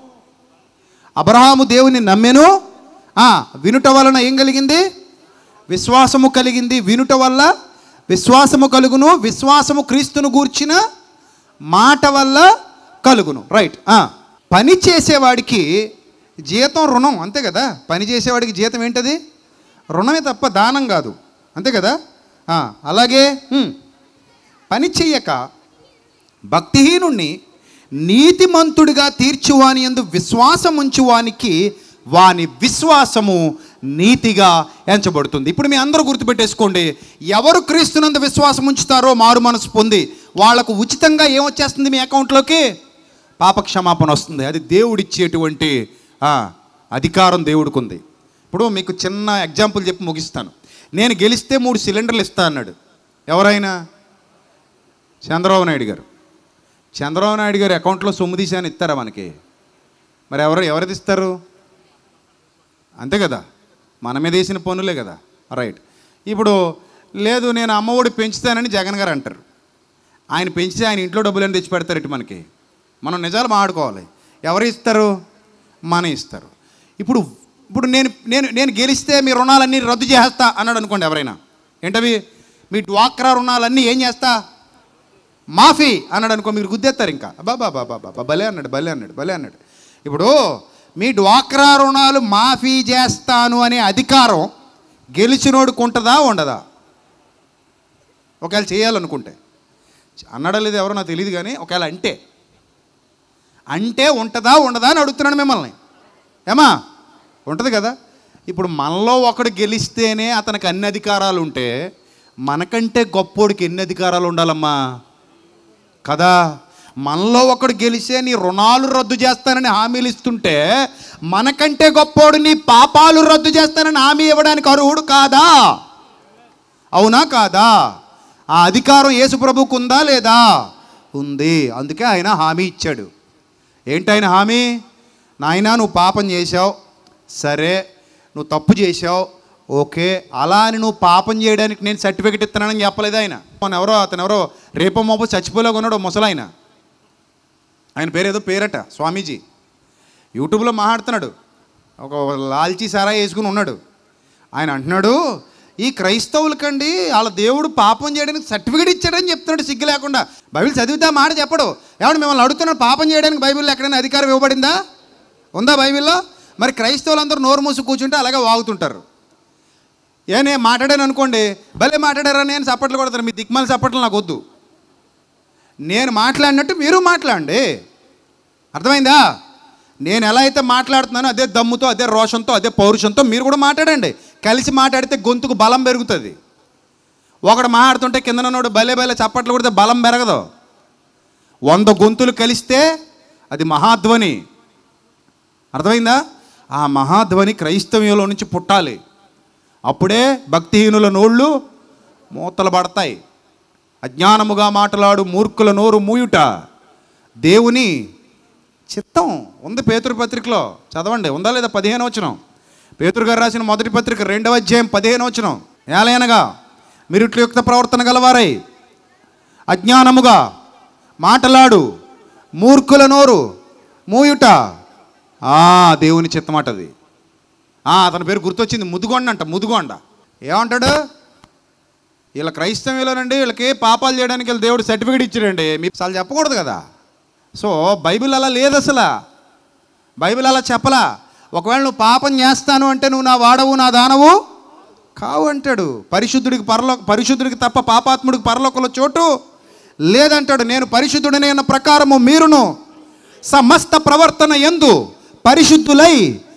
అబ్రహాము దేవుని నమ్మెను ఆ, వినుట వలన ఏం కలిగింది విశ్వాసము కలిగింది వినుట వల్ల విశ్వాసము కలుగును విశ్వాసము క్రీస్తును గూర్చిన మాట వల్ల కలుగును రైట్ ఆ, పని చేసేవాడికి జీతం రుణం అంతే కదా పని చేసేవాడికి జీతం ఏంటది రుణమే తప్ప దానం కాదు అంతే కదా ఆ, అలాగే హ్మ్, పని చెయ్యక భక్తిహీనుణ్ణి నీతిమంతుడిగా తీర్చువాని ఎందు విశ్వాసం ఉంచువానికి వాని విశ్వాసము నీతిగా ఎంచబడుతుంది ఇప్పుడు మీ అందరూ గుర్తుపెట్టేసుకోండి ఎవరు క్రీస్తునందు విశ్వాసం ఉంచుతారో మారు మనసు పొంది వాళ్లకు ఉచితంగా ఏమొచ్చేస్తుంది మీ అకౌంట్లోకి పాపక్షమాపణ వస్తుంది అది దేవుడిచ్చేటువంటి ఆ, అధికారం దేవుడికి ఉంది ఇప్పుడు మీకు చిన్న ఎగ్జాంపుల్ చెప్పి ముగిస్తాను నేను గెలిస్తే మూడు సిలిండర్లు ఇస్తా అన్నాడు ఎవరైనా చంద్రబాబు నాయుడు గారు చంద్రబాబు నాయుడు గారు అకౌంట్లో సొమ్ము తీసి అని ఇస్తారా మనకి మరి ఎవరు ఎవరిది ఇస్తారు అంతే కదా మన మీద వేసిన పనులే కదా రైట్ ఇప్పుడు లేదు నేను అమ్మఒడి పెంచుతానని జగన్ గారు అంటారు ఆయన పెంచితే ఆయన ఇంట్లో డబ్బులని తెచ్చి పెడతారు ఇటు మనకి మనం నిజాలు మాట్లాడుకోవాలి ఎవరు ఇస్తారు మన ఇస్తారు ఇప్పుడు ఇప్పుడు నేను నేను నేను గెలిస్తే మీ రుణాలన్నీ రద్దు చేస్తా అన్నాడు అనుకోండి ఎవరైనా ఏంటవి మీ డ్వాక్రా రుణాలన్నీ ఏం చేస్తా మాఫీ అన్నాడు అనుకో మీరు గుద్దేస్తారు ఇంకా బాబా బాబా బాబా భలే అన్నాడు భలే అన్నాడు భలే అన్నాడు ఇప్పుడు మీ డ్వాక్రా రుణాలు మాఫీ చేస్తాను అనే అధికారం గెలిచినోడుకు ఉంటుందా ఉండదా ఒకవేళ చేయాలనుకుంటే అన్నాడా లేదు ఎవరో నాకు తెలియదు కానీ ఒకవేళ అంటే అంటే ఉంటుందా ఉండదా అని అడుగుతున్నాను మిమ్మల్ని ఏమా ఉంటుంది కదా ఇప్పుడు మనలో ఒకడు గెలిస్తేనే అతనికి అన్ని అధికారాలు ఉంటే మనకంటే గొప్పోడికి ఎన్ని అధికారాలు ఉండాలమ్మా కదా మనలో ఒకడు గెలిచే నీ రుణాలు రద్దు చేస్తానని హామీలు ఇస్తుంటే మనకంటే గొప్పోడు నీ పాపాలు రద్దు చేస్తానని హామీ ఇవ్వడానికి అర్హుడు కాదా అవునా కాదా ఆ అధికారం యేసుప్రభుకు ఉందా లేదా ఉంది అందుకే ఆయన హామీ ఇచ్చాడు ఏంటి ఆయన హామీ నాయనా నువ్వు పాపం చేశావు సరే నువ్వు తప్పు చేశావు ఓకే అలా అని నువ్వు పాపం చేయడానికి నేను సర్టిఫికెట్ ఇస్తున్నానని చెప్పలేదు ఆయన మన ఎవరో అతను ఎవరో రేపో మోపో చచ్చిపోలేక ఉన్నాడు ఓ ముసలాయన ఆయన పేరు ఏదో పేరట స్వామీజీ యూట్యూబ్లో మాట్లాడుతున్నాడు ఒక లాల్చీ సారా వేసుకుని ఉన్నాడు ఆయన అంటున్నాడు ఈ క్రైస్తవులకండి వాళ్ళ దేవుడు పాపం చేయడానికి సర్టిఫికేట్ ఇచ్చాడని చెప్తున్నాడు సిగ్గు లేకుండా బైబిల్ చదివితే ఆ మాట చెప్పడు ఏమంటే మిమ్మల్ని అడుగుతున్నాడు పాపం చేయడానికి బైబిల్లో ఎక్కడైనా అధికారం ఇవ్వబడిందా ఉందా బైబిల్లో మరి క్రైస్తవులందరూ నోరు మూసి కూర్చుంటే అలాగే వాగుతుంటారు ఏ నేను మాట్లాడాను అనుకోండి భలే మాట్లాడారా నేను చప్పట్లు కొడతాను మీ దిక్మాల చప్పట్లు నాకు వద్దు నేను మాట్లాడినట్టు మీరు మాట్లాడండి అర్థమైందా నేను ఎలా అయితే మాట్లాడుతున్నానో అదే దమ్ముతో అదే రోషంతో అదే పౌరుషంతో మీరు కూడా మాట్లాడండి కలిసి మాట్లాడితే గొంతుకు బలం పెరుగుతుంది ఒకడు మాట్లాడుతుంటే కిందనోడు భలే భలే చప్పట్లు కొడితే బలం పెరగదు వంద గొంతులు కలిస్తే అది మహాధ్వని అర్థమైందా ఆ మహాధ్వని క్రైస్తవ్యంలో నుంచి పుట్టాలి అప్పుడే భక్తిహీనుల నోళ్ళు మూతలు పడతాయి అజ్ఞానముగా మాట్లాడు మూర్ఖుల నోరు మూయుట దేవుని చిత్తం ఉంది పేతురు పత్రికలో చదవండి ఉందా లేదా పదిహేను వచనం పేతురు గారు రాసిన మొదటి పత్రిక రెండవ అధ్యాయం పదిహేను వచనం ఏలైనగా మీరు ఇట్లు యుక్త ప్రవర్తన గలవారై అజ్ఞానముగా మాటలాడు మూర్ఖుల నోరు మూయుట ఆ దేవుని చిత్తమాట అది ఆ, అతని పేరు గుర్తొచ్చింది ముదుగొండ అంట ముదుగొండ ఏమంటాడు వీళ్ళ క్రైస్తవ్యంలోనండి వీళ్ళకి పాపాలు చేయడానికి వీళ్ళు దేవుడు సర్టిఫికేట్ ఇచ్చాడండి మీకు అసలు చెప్పకూడదు కదా సో బైబిల్ అలా లేదు అసలు బైబిల్ అలా చెప్పలా ఒకవేళ నువ్వు పాపం చేస్తాను అంటే నువ్వు నా వాడవు నా దానవు కావు అంటాడు పరిశుద్ధుడికి పరలో పరిశుద్ధుడికి తప్ప పాపాత్ముడికి పరలోకంలో చోటు లేదంటాడు నేను పరిశుద్ధుడనే అన్న ప్రకారము మీరును సమస్త ప్రవర్తన ఎందు పరిశుద్ధులై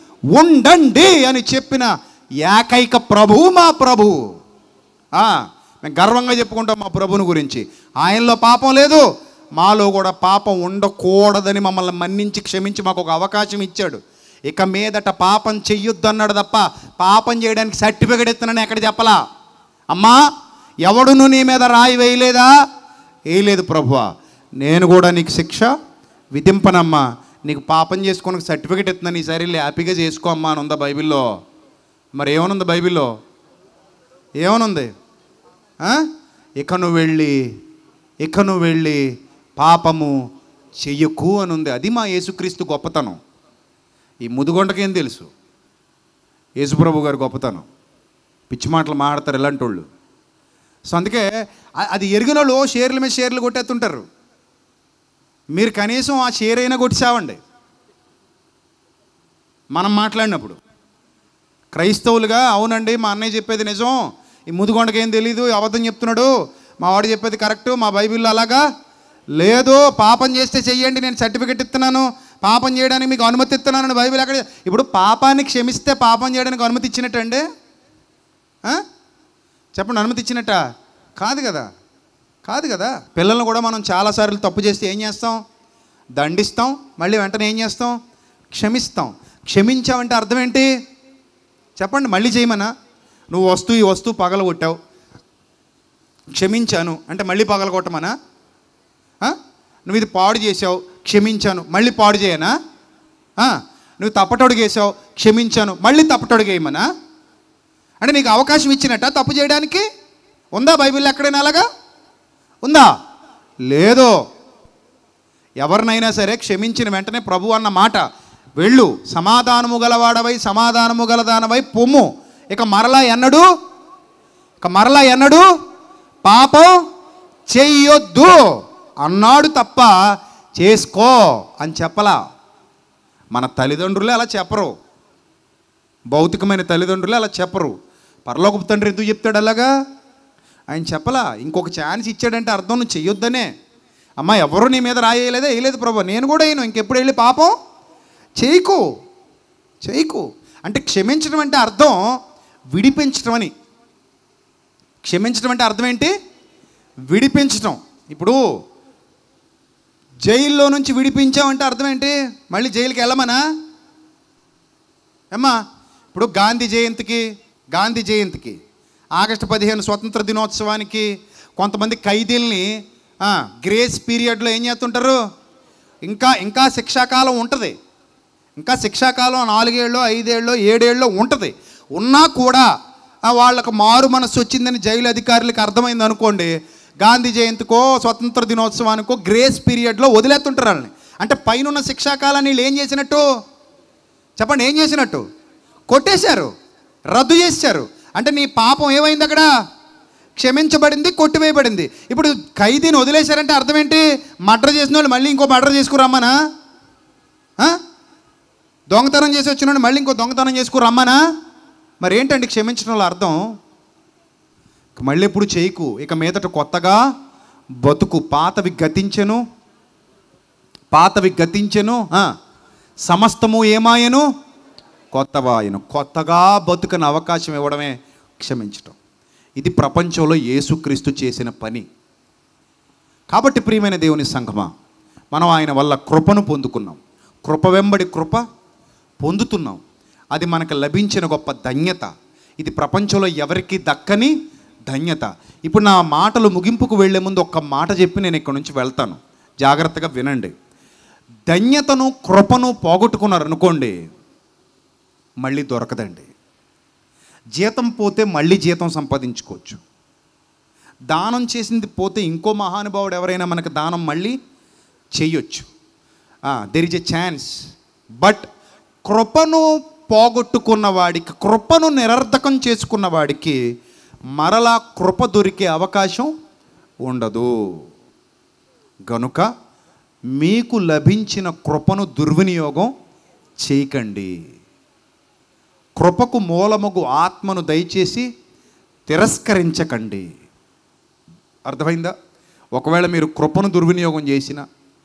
ఉండండి అని చెప్పిన ఏకైక ప్రభువు మా ప్రభువు ఆ, మేము గర్వంగా చెప్పుకుంటాం మా ప్రభుని గురించి ఆయనలో పాపం లేదు మాలో కూడా పాపం ఉండకూడదని మమ్మల్ని మన్నించి క్షమించి మాకు ఒక అవకాశం ఇచ్చాడు ఇక మీదట పాపం చెయ్యొద్దు అన్నాడు తప్ప పాపం చేయడానికి సర్టిఫికెట్ ఇస్తున్నాను ఎక్కడ చెప్పలా అమ్మా ఎవడును నీ మీద రాయి వేయలేదా వేయలేదు ప్రభువా నేను కూడా నీకు శిక్ష విధింపనమ్మా నీకు పాపం చేసుకోనికి సర్టిఫికెట్ ఇస్తున్నాను ఈసారి వెళ్ళి హ్యాపీగా చేసుకో అమ్మా అని ఉందా బైబిల్లో మరి ఏమనుంది బైబిల్లో ఏమనుంది ఆ? ఇక నువ్వు వెళ్ళి ఇక నువ్వు వెళ్ళి పాపము చెయ్యకు అని ఉంది అది మా యేసుక్రీస్తు గొప్పతనం ఈ ముదుగొండకేం తెలుసు యేసుప్రభు గారి గొప్పతనం పిచ్చి మాటలు మాట్లాడతారు ఇలాంటి వాళ్ళు సో అందుకే అ- అది ఎరిగిన వాళ్ళు షేర్ల మీద షేర్లు కొట్టేస్తుంటారు మీరు కనీసం ఆ షేర్ అయినా కొట్టిసావండి మనం మాట్లాడినప్పుడు క్రైస్తవులుగా అవునండి మా అన్నయ్య చెప్పేది నిజం ఈ ముదుగొండకి ఏం తెలీదు అబద్ధం చెప్తున్నాడు మా వాడు చెప్పేది కరెక్ట్ మా బైబిల్లో అలాగా లేదు పాపం చేస్తే చెయ్యండి నేను సర్టిఫికెట్ ఇస్తున్నాను పాపం చేయడానికి మీకు అనుమతి ఇస్తున్నానని బైబిల్ అక్కడ ఇప్పుడు పాపాన్ని క్షమిస్తే పాపం చేయడానికి అనుమతి ఇచ్చినట్టండి ఆ? చెప్పండి అనుమతి ఇచ్చినట్ట కాదు కదా కాదు కదా పిల్లల్ని కూడా మనం చాలాసార్లు తప్పు చేస్తే ఏం చేస్తాం దండిస్తాం మళ్ళీ వెంటనే ఏం చేస్తాం క్షమిస్తాం క్షమించావంటే అర్థం ఏంటి చెప్పండి మళ్ళీ చేయమనా నువ్వు వస్తువు ఈ వస్తువు పగలగొట్టావు క్షమించాను అంటే మళ్ళీ పగలగొట్టమనా ఆ? నువ్వు ఇది పాడు చేసావు క్షమించాను మళ్ళీ పాడు చేయనా ఆ? నువ్వు తప్పటడుగు వేసావు క్షమించాను మళ్ళీ తప్పటడుగు వేయమనా అంటే నీకు అవకాశం ఇచ్చినట్ట తప్పు చేయడానికి ఉందా బైబిల్ ఎక్కడైనా అలాగా ఉందా లేదు ఎవరినైనా సరే క్షమించిన వెంటనే ప్రభు అన్న మాట వెళ్ళు సమాధానము గలవాడవై సమాధానము గలదానవై పొమ్ము ఇక మరలా ఎన్నడు ఇక మరలా ఎన్నడు పాపం చెయ్యొద్దు అన్నాడు తప్ప చేసుకో అని చెప్పలా మన తల్లిదండ్రులే అలా చెప్పరు భౌతికమైన తల్లిదండ్రులే అలా చెప్పరు పరలోకపు తండ్రి ఎందుకు చెప్తాడు అలాగా ఆయన చెప్పలా ఇంకొక ఛాన్స్ ఇచ్చాడంటే అర్థం నువ్వు చెయ్యొద్దనే అమ్మా ఎవరు నీ మీద రాయలేదా వేయలేదు ప్రభు నేను కూడా వేయను ఇంకెప్పుడు వెళ్ళి పాపం చేయకు చేయకు అంటే క్షమించడం అంటే అర్థం విడిపించడం అని క్షమించడం అంటే అర్థం ఏంటి విడిపించడం ఇప్పుడు జైల్లో నుంచి విడిపించామంటే అర్థం ఏంటి మళ్ళీ జైలుకి వెళ్ళమనా ఏమ్మా ఇప్పుడు గాంధీ జయంతికి గాంధీ జయంతికి ఆగస్టు పదిహేను స్వతంత్ర దినోత్సవానికి కొంతమంది ఖైదీల్ని ఆ, గ్రేస్ పీరియడ్లో ఏం చేస్తుంటారు ఇంకా ఇంకా శిక్షాకాలం ఉంటుంది ఇంకా శిక్షాకాలం నాలుగేళ్ళు ఐదేళ్ళు ఏడేళ్ళు ఉంటుంది ఉన్నా కూడా ఆ, వాళ్ళకు మారు మనస్సు వచ్చిందని జైలు అధికారులకు అర్థమైంది అనుకోండి గాంధీ జయంతికో స్వతంత్ర దినోత్సవానికో గ్రేస్ పీరియడ్లో వదిలేస్తుంటారు వాళ్ళని అంటే పైన శిక్షాకాలాన్ని వీళ్ళు ఏం చేసినట్టు చెప్పండి ఏం చేసినట్టు కొట్టేశారు రద్దు చేశారు అంటే నీ పాపం ఏమైంది అక్కడ క్షమించబడింది కొట్టివేయబడింది ఇప్పుడు ఖైదీని వదిలేశారంటే అర్థం ఏంటి మర్డర్ చేసిన వాళ్ళు మళ్ళీ ఇంకో మర్డర్ చేసుకురమ్మనా ఆ? దొంగతనం చేసి వచ్చిన వాడిని మళ్ళీ ఇంకో దొంగతనం చేసుకురమ్మనా మరి ఏంటండి క్షమించడంలో అర్థం ఇక మళ్ళీ ఎప్పుడు చేయకు ఇక మీదట కొత్తగా బతుకు పాతవి గతించెను పాతవి గతించెను ఆ, సమస్తము ఏమాయను కొత్తవాయను కొత్తగా బతుకని అవకాశం ఇవ్వడమే క్షమించటం ఇది ప్రపంచంలో యేసుక్రీస్తు చేసిన పని కాబట్టి ప్రియమైన దేవుని సంఘమా మనం ఆయన వల్ల కృపను పొందుకున్నాం కృప వెంబడి కృప పొందుతున్నాం అది మనకు లభించిన గొప్ప ధన్యత ఇది ప్రపంచంలో ఎవరికి దక్కని ధన్యత ఇప్పుడు నా మాటలు ముగింపుకు వెళ్ళే ముందు ఒక్క మాట చెప్పి నేను ఇక్కడ నుంచి వెళ్తాను జాగ్రత్తగా వినండి ధన్యతను కృపను పోగొట్టుకున్నారు అనుకోండి మళ్ళీ దొరకదండి జీతం పోతే మళ్ళీ జీతం సంపాదించుకోవచ్చు దానం చేసింది పోతే ఇంకో మహానుభావుడు ఎవరైనా మనకు దానం మళ్ళీ చేయొచ్చు there is a chance but కృపను పోగొట్టుకున్న వాడికి కృపను నిరర్ధకం చేసుకున్న వాడికి మరలా కృప దొరికే అవకాశం ఉండదు గనుక మీకు లభించిన కృపను దుర్వినియోగం చేయకండి కృపకు మూలముగు ఆత్మను దయచేసి తిరస్కరించకండి అర్థమైందా ఒకవేళ మీరు కృపను దుర్వినియోగం చేసిన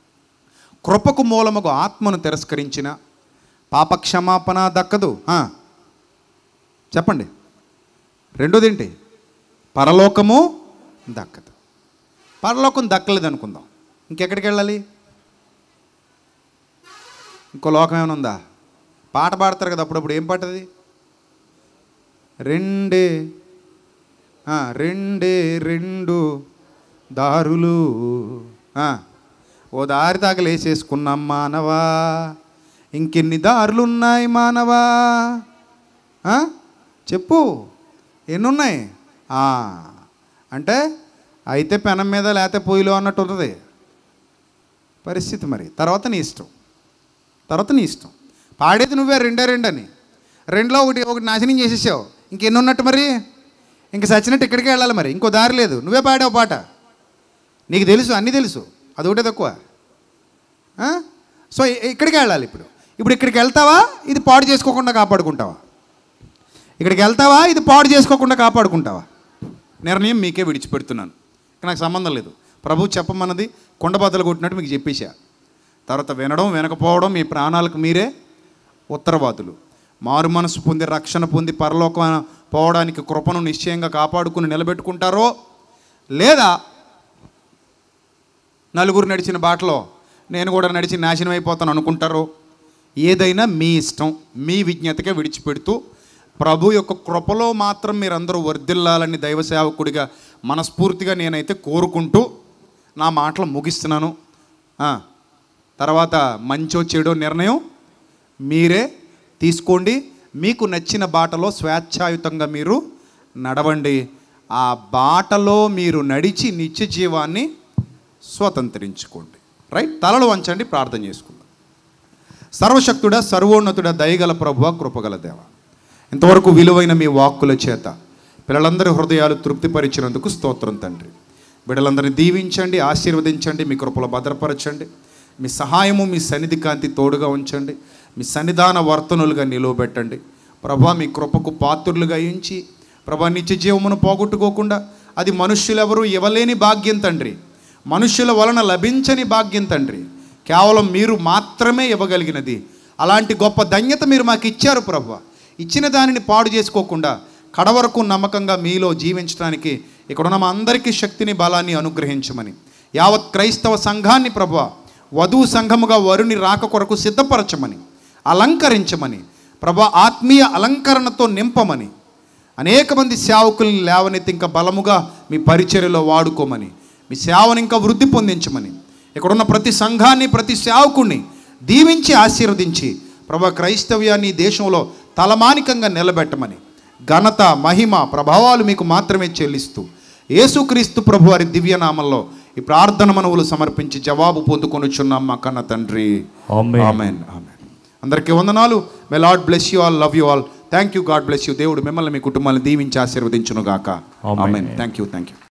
కృపకు మూలముగు ఆత్మను తిరస్కరించిన పాప క్షమాపణ దక్కదు ఆ. చెప్పండి రెండోది ఏంటి పరలోకము దక్కదు పరలోకం దక్కలేదు అనుకుందాం ఇంకెక్కడికి వెళ్ళాలి ఇంకో లోకం ఏమైనా ఉందా పాట పాడతారు కదా అప్పుడప్పుడు ఏం పాట అది రెండే ఆ, రెండే రెండు దారులు ఆ, ఓ దారి తాగలేసేసుకున్నాం మానవా ఇంకెన్ని దారులు ఉన్నాయి మానవా ఆ? చెప్పు ఎన్నున్నాయి ఆ, అంటే అయితే పెనం మీద లేకపోతే పొయ్యిలో అన్నట్టు ఉంటుంది పరిస్థితి మరి తర్వాత నీ ఇష్టం తర్వాత నీ ఇష్టం పాడేది నువ్వే రెండే రెండు అని రెండులో ఒకటి ఒకటి నాశనం చేసేసావు ఇంకెన్ని ఉన్నట్టు మరి ఇంక సచ్చినట్టు ఇక్కడికే వెళ్ళాలి మరి ఇంకో దారి లేదు నువ్వే పాడావు పాట నీకు తెలుసు అన్నీ తెలుసు అది ఒకటే తక్కువ ఆ? సో ఇ- ఇక్కడికే వెళ్ళాలి ఇప్పుడు ఇప్పుడు ఇక్కడికి వెళ్తావా ఇది పాడు చేసుకోకుండా కాపాడుకుంటావా ఇక్కడికి వెళ్తావా ఇది పాడు చేసుకోకుండా కాపాడుకుంటావా నిర్ణయం మీకే విడిచిపెడుతున్నాను ఇక నాకు సంబంధం లేదు ప్రభు చెప్పమన్నది కొండబద్దలు కొట్టినట్టు మీకు చెప్పేశా తర్వాత వినడం వినకపోవడం మీ ప్రాణాలకు మీరే ఉత్తరవాదులు మారు మనసు పొంది రక్షణ పొంది పరలోకం పోవడానికి కృపను నిశ్చయంగా కాపాడుకుని నిలబెట్టుకుంటారో లేదా నలుగురు నడిచిన బాటలో నేను కూడా నడిచి నాశనం అయిపోతాను అనుకుంటారో ఏదైనా మీ ఇష్టం మీ విజ్ఞతకే విడిచిపెడుతూ ప్రభు యొక్క కృపలో మాత్రం మీరందరూ వర్ధిల్లాలని దైవ సేవకుడిగా మనస్ఫూర్తిగా నేనైతే కోరుకుంటూ నా మాటలు ముగిస్తున్నాను ఆ, తర్వాత మంచో చెడో నిర్ణయం మీరే తీసుకోండి మీకు నచ్చిన బాటలో స్వేచ్ఛాయుతంగా మీరు నడవండి ఆ బాటలో మీరు నడిచి నిత్య జీవాన్ని స్వతంత్రించుకోండి రైట్ తలలు వంచండి ప్రార్థన చేసుకుందాం సర్వశక్తుడా సర్వోన్నతుడ దయగల ప్రభువ కృపగల దేవ ఇంతవరకు విలువైన మీ వాక్కుల చేత పిల్లలందరి హృదయాలు తృప్తిపరిచినందుకు స్తోత్రం తండ్రి బిడ్డలందరినీ దీవించండి ఆశీర్వదించండి మీ కృపలో భద్రపరచండి మీ సహాయము మీ సన్నిధి కాంతి తోడుగా ఉంచండి మీ సన్నిధాన వర్తనులుగా నిలువబెట్టండి ప్రభా మీ కృపకు పాత్రులుగా ఎంచి ప్రభా నిత్య జీవమును పోగొట్టుకోకుండా అది మనుష్యులెవరూ ఇవ్వలేని భాగ్యం తండ్రి మనుష్యుల వలన లభించని భాగ్యం తండ్రి కేవలం మీరు మాత్రమే ఇవ్వగలిగినది అలాంటి గొప్ప ధన్యత మీరు మాకు ఇచ్చారు ప్రభు ఇచ్చిన దానిని పాడు చేసుకోకుండా కడవరకు నమ్మకంగా మీలో జీవించడానికి ఇక్కడున్న మా అందరికీ శక్తిని బలాన్ని అనుగ్రహించమని యావత్ క్రైస్తవ సంఘాన్ని ప్రభు వధువు సంఘముగా వరుని రాక కొరకు సిద్ధపరచమని అలంకరించమని ప్రభు ఆత్మీయ అలంకరణతో నింపమని అనేక మంది సేవకుల్ని లేవనెత్తి ఇంకా బలముగా మీ పరిచర్యలో వాడుకోమని మీ సేవను ఇంకా వృద్ధి పొందించమని ఇక్కడున్న ప్రతి సంఘాన్ని ప్రతి సేవకుణ్ణి దీవించి ఆశీర్వదించి ప్రభా క్రైస్తవ్యాన్ని ఈ దేశంలో తలమానికంగా నిలబెట్టమని ఘనత మహిమ ప్రభావాలు మీకు మాత్రమే చెల్లిస్తూ యేసుక్రీస్తు ప్రభు వారి దివ్యనామంలో ఈ ప్రార్థన మనవులు సమర్పించి జవాబు పొందుకొనుచున్నాం మా కన్న తండ్రి ఆమేన్. ఆమెన్ ఆమెన్ అందరికీ వందనాలు may Lord bless you all love you all thank you God bless you దేవుడు మిమ్మల్ని మీ కుటుంబాన్ని దీవించి ఆశీర్వదించును గాక amen. Amen thank you thank you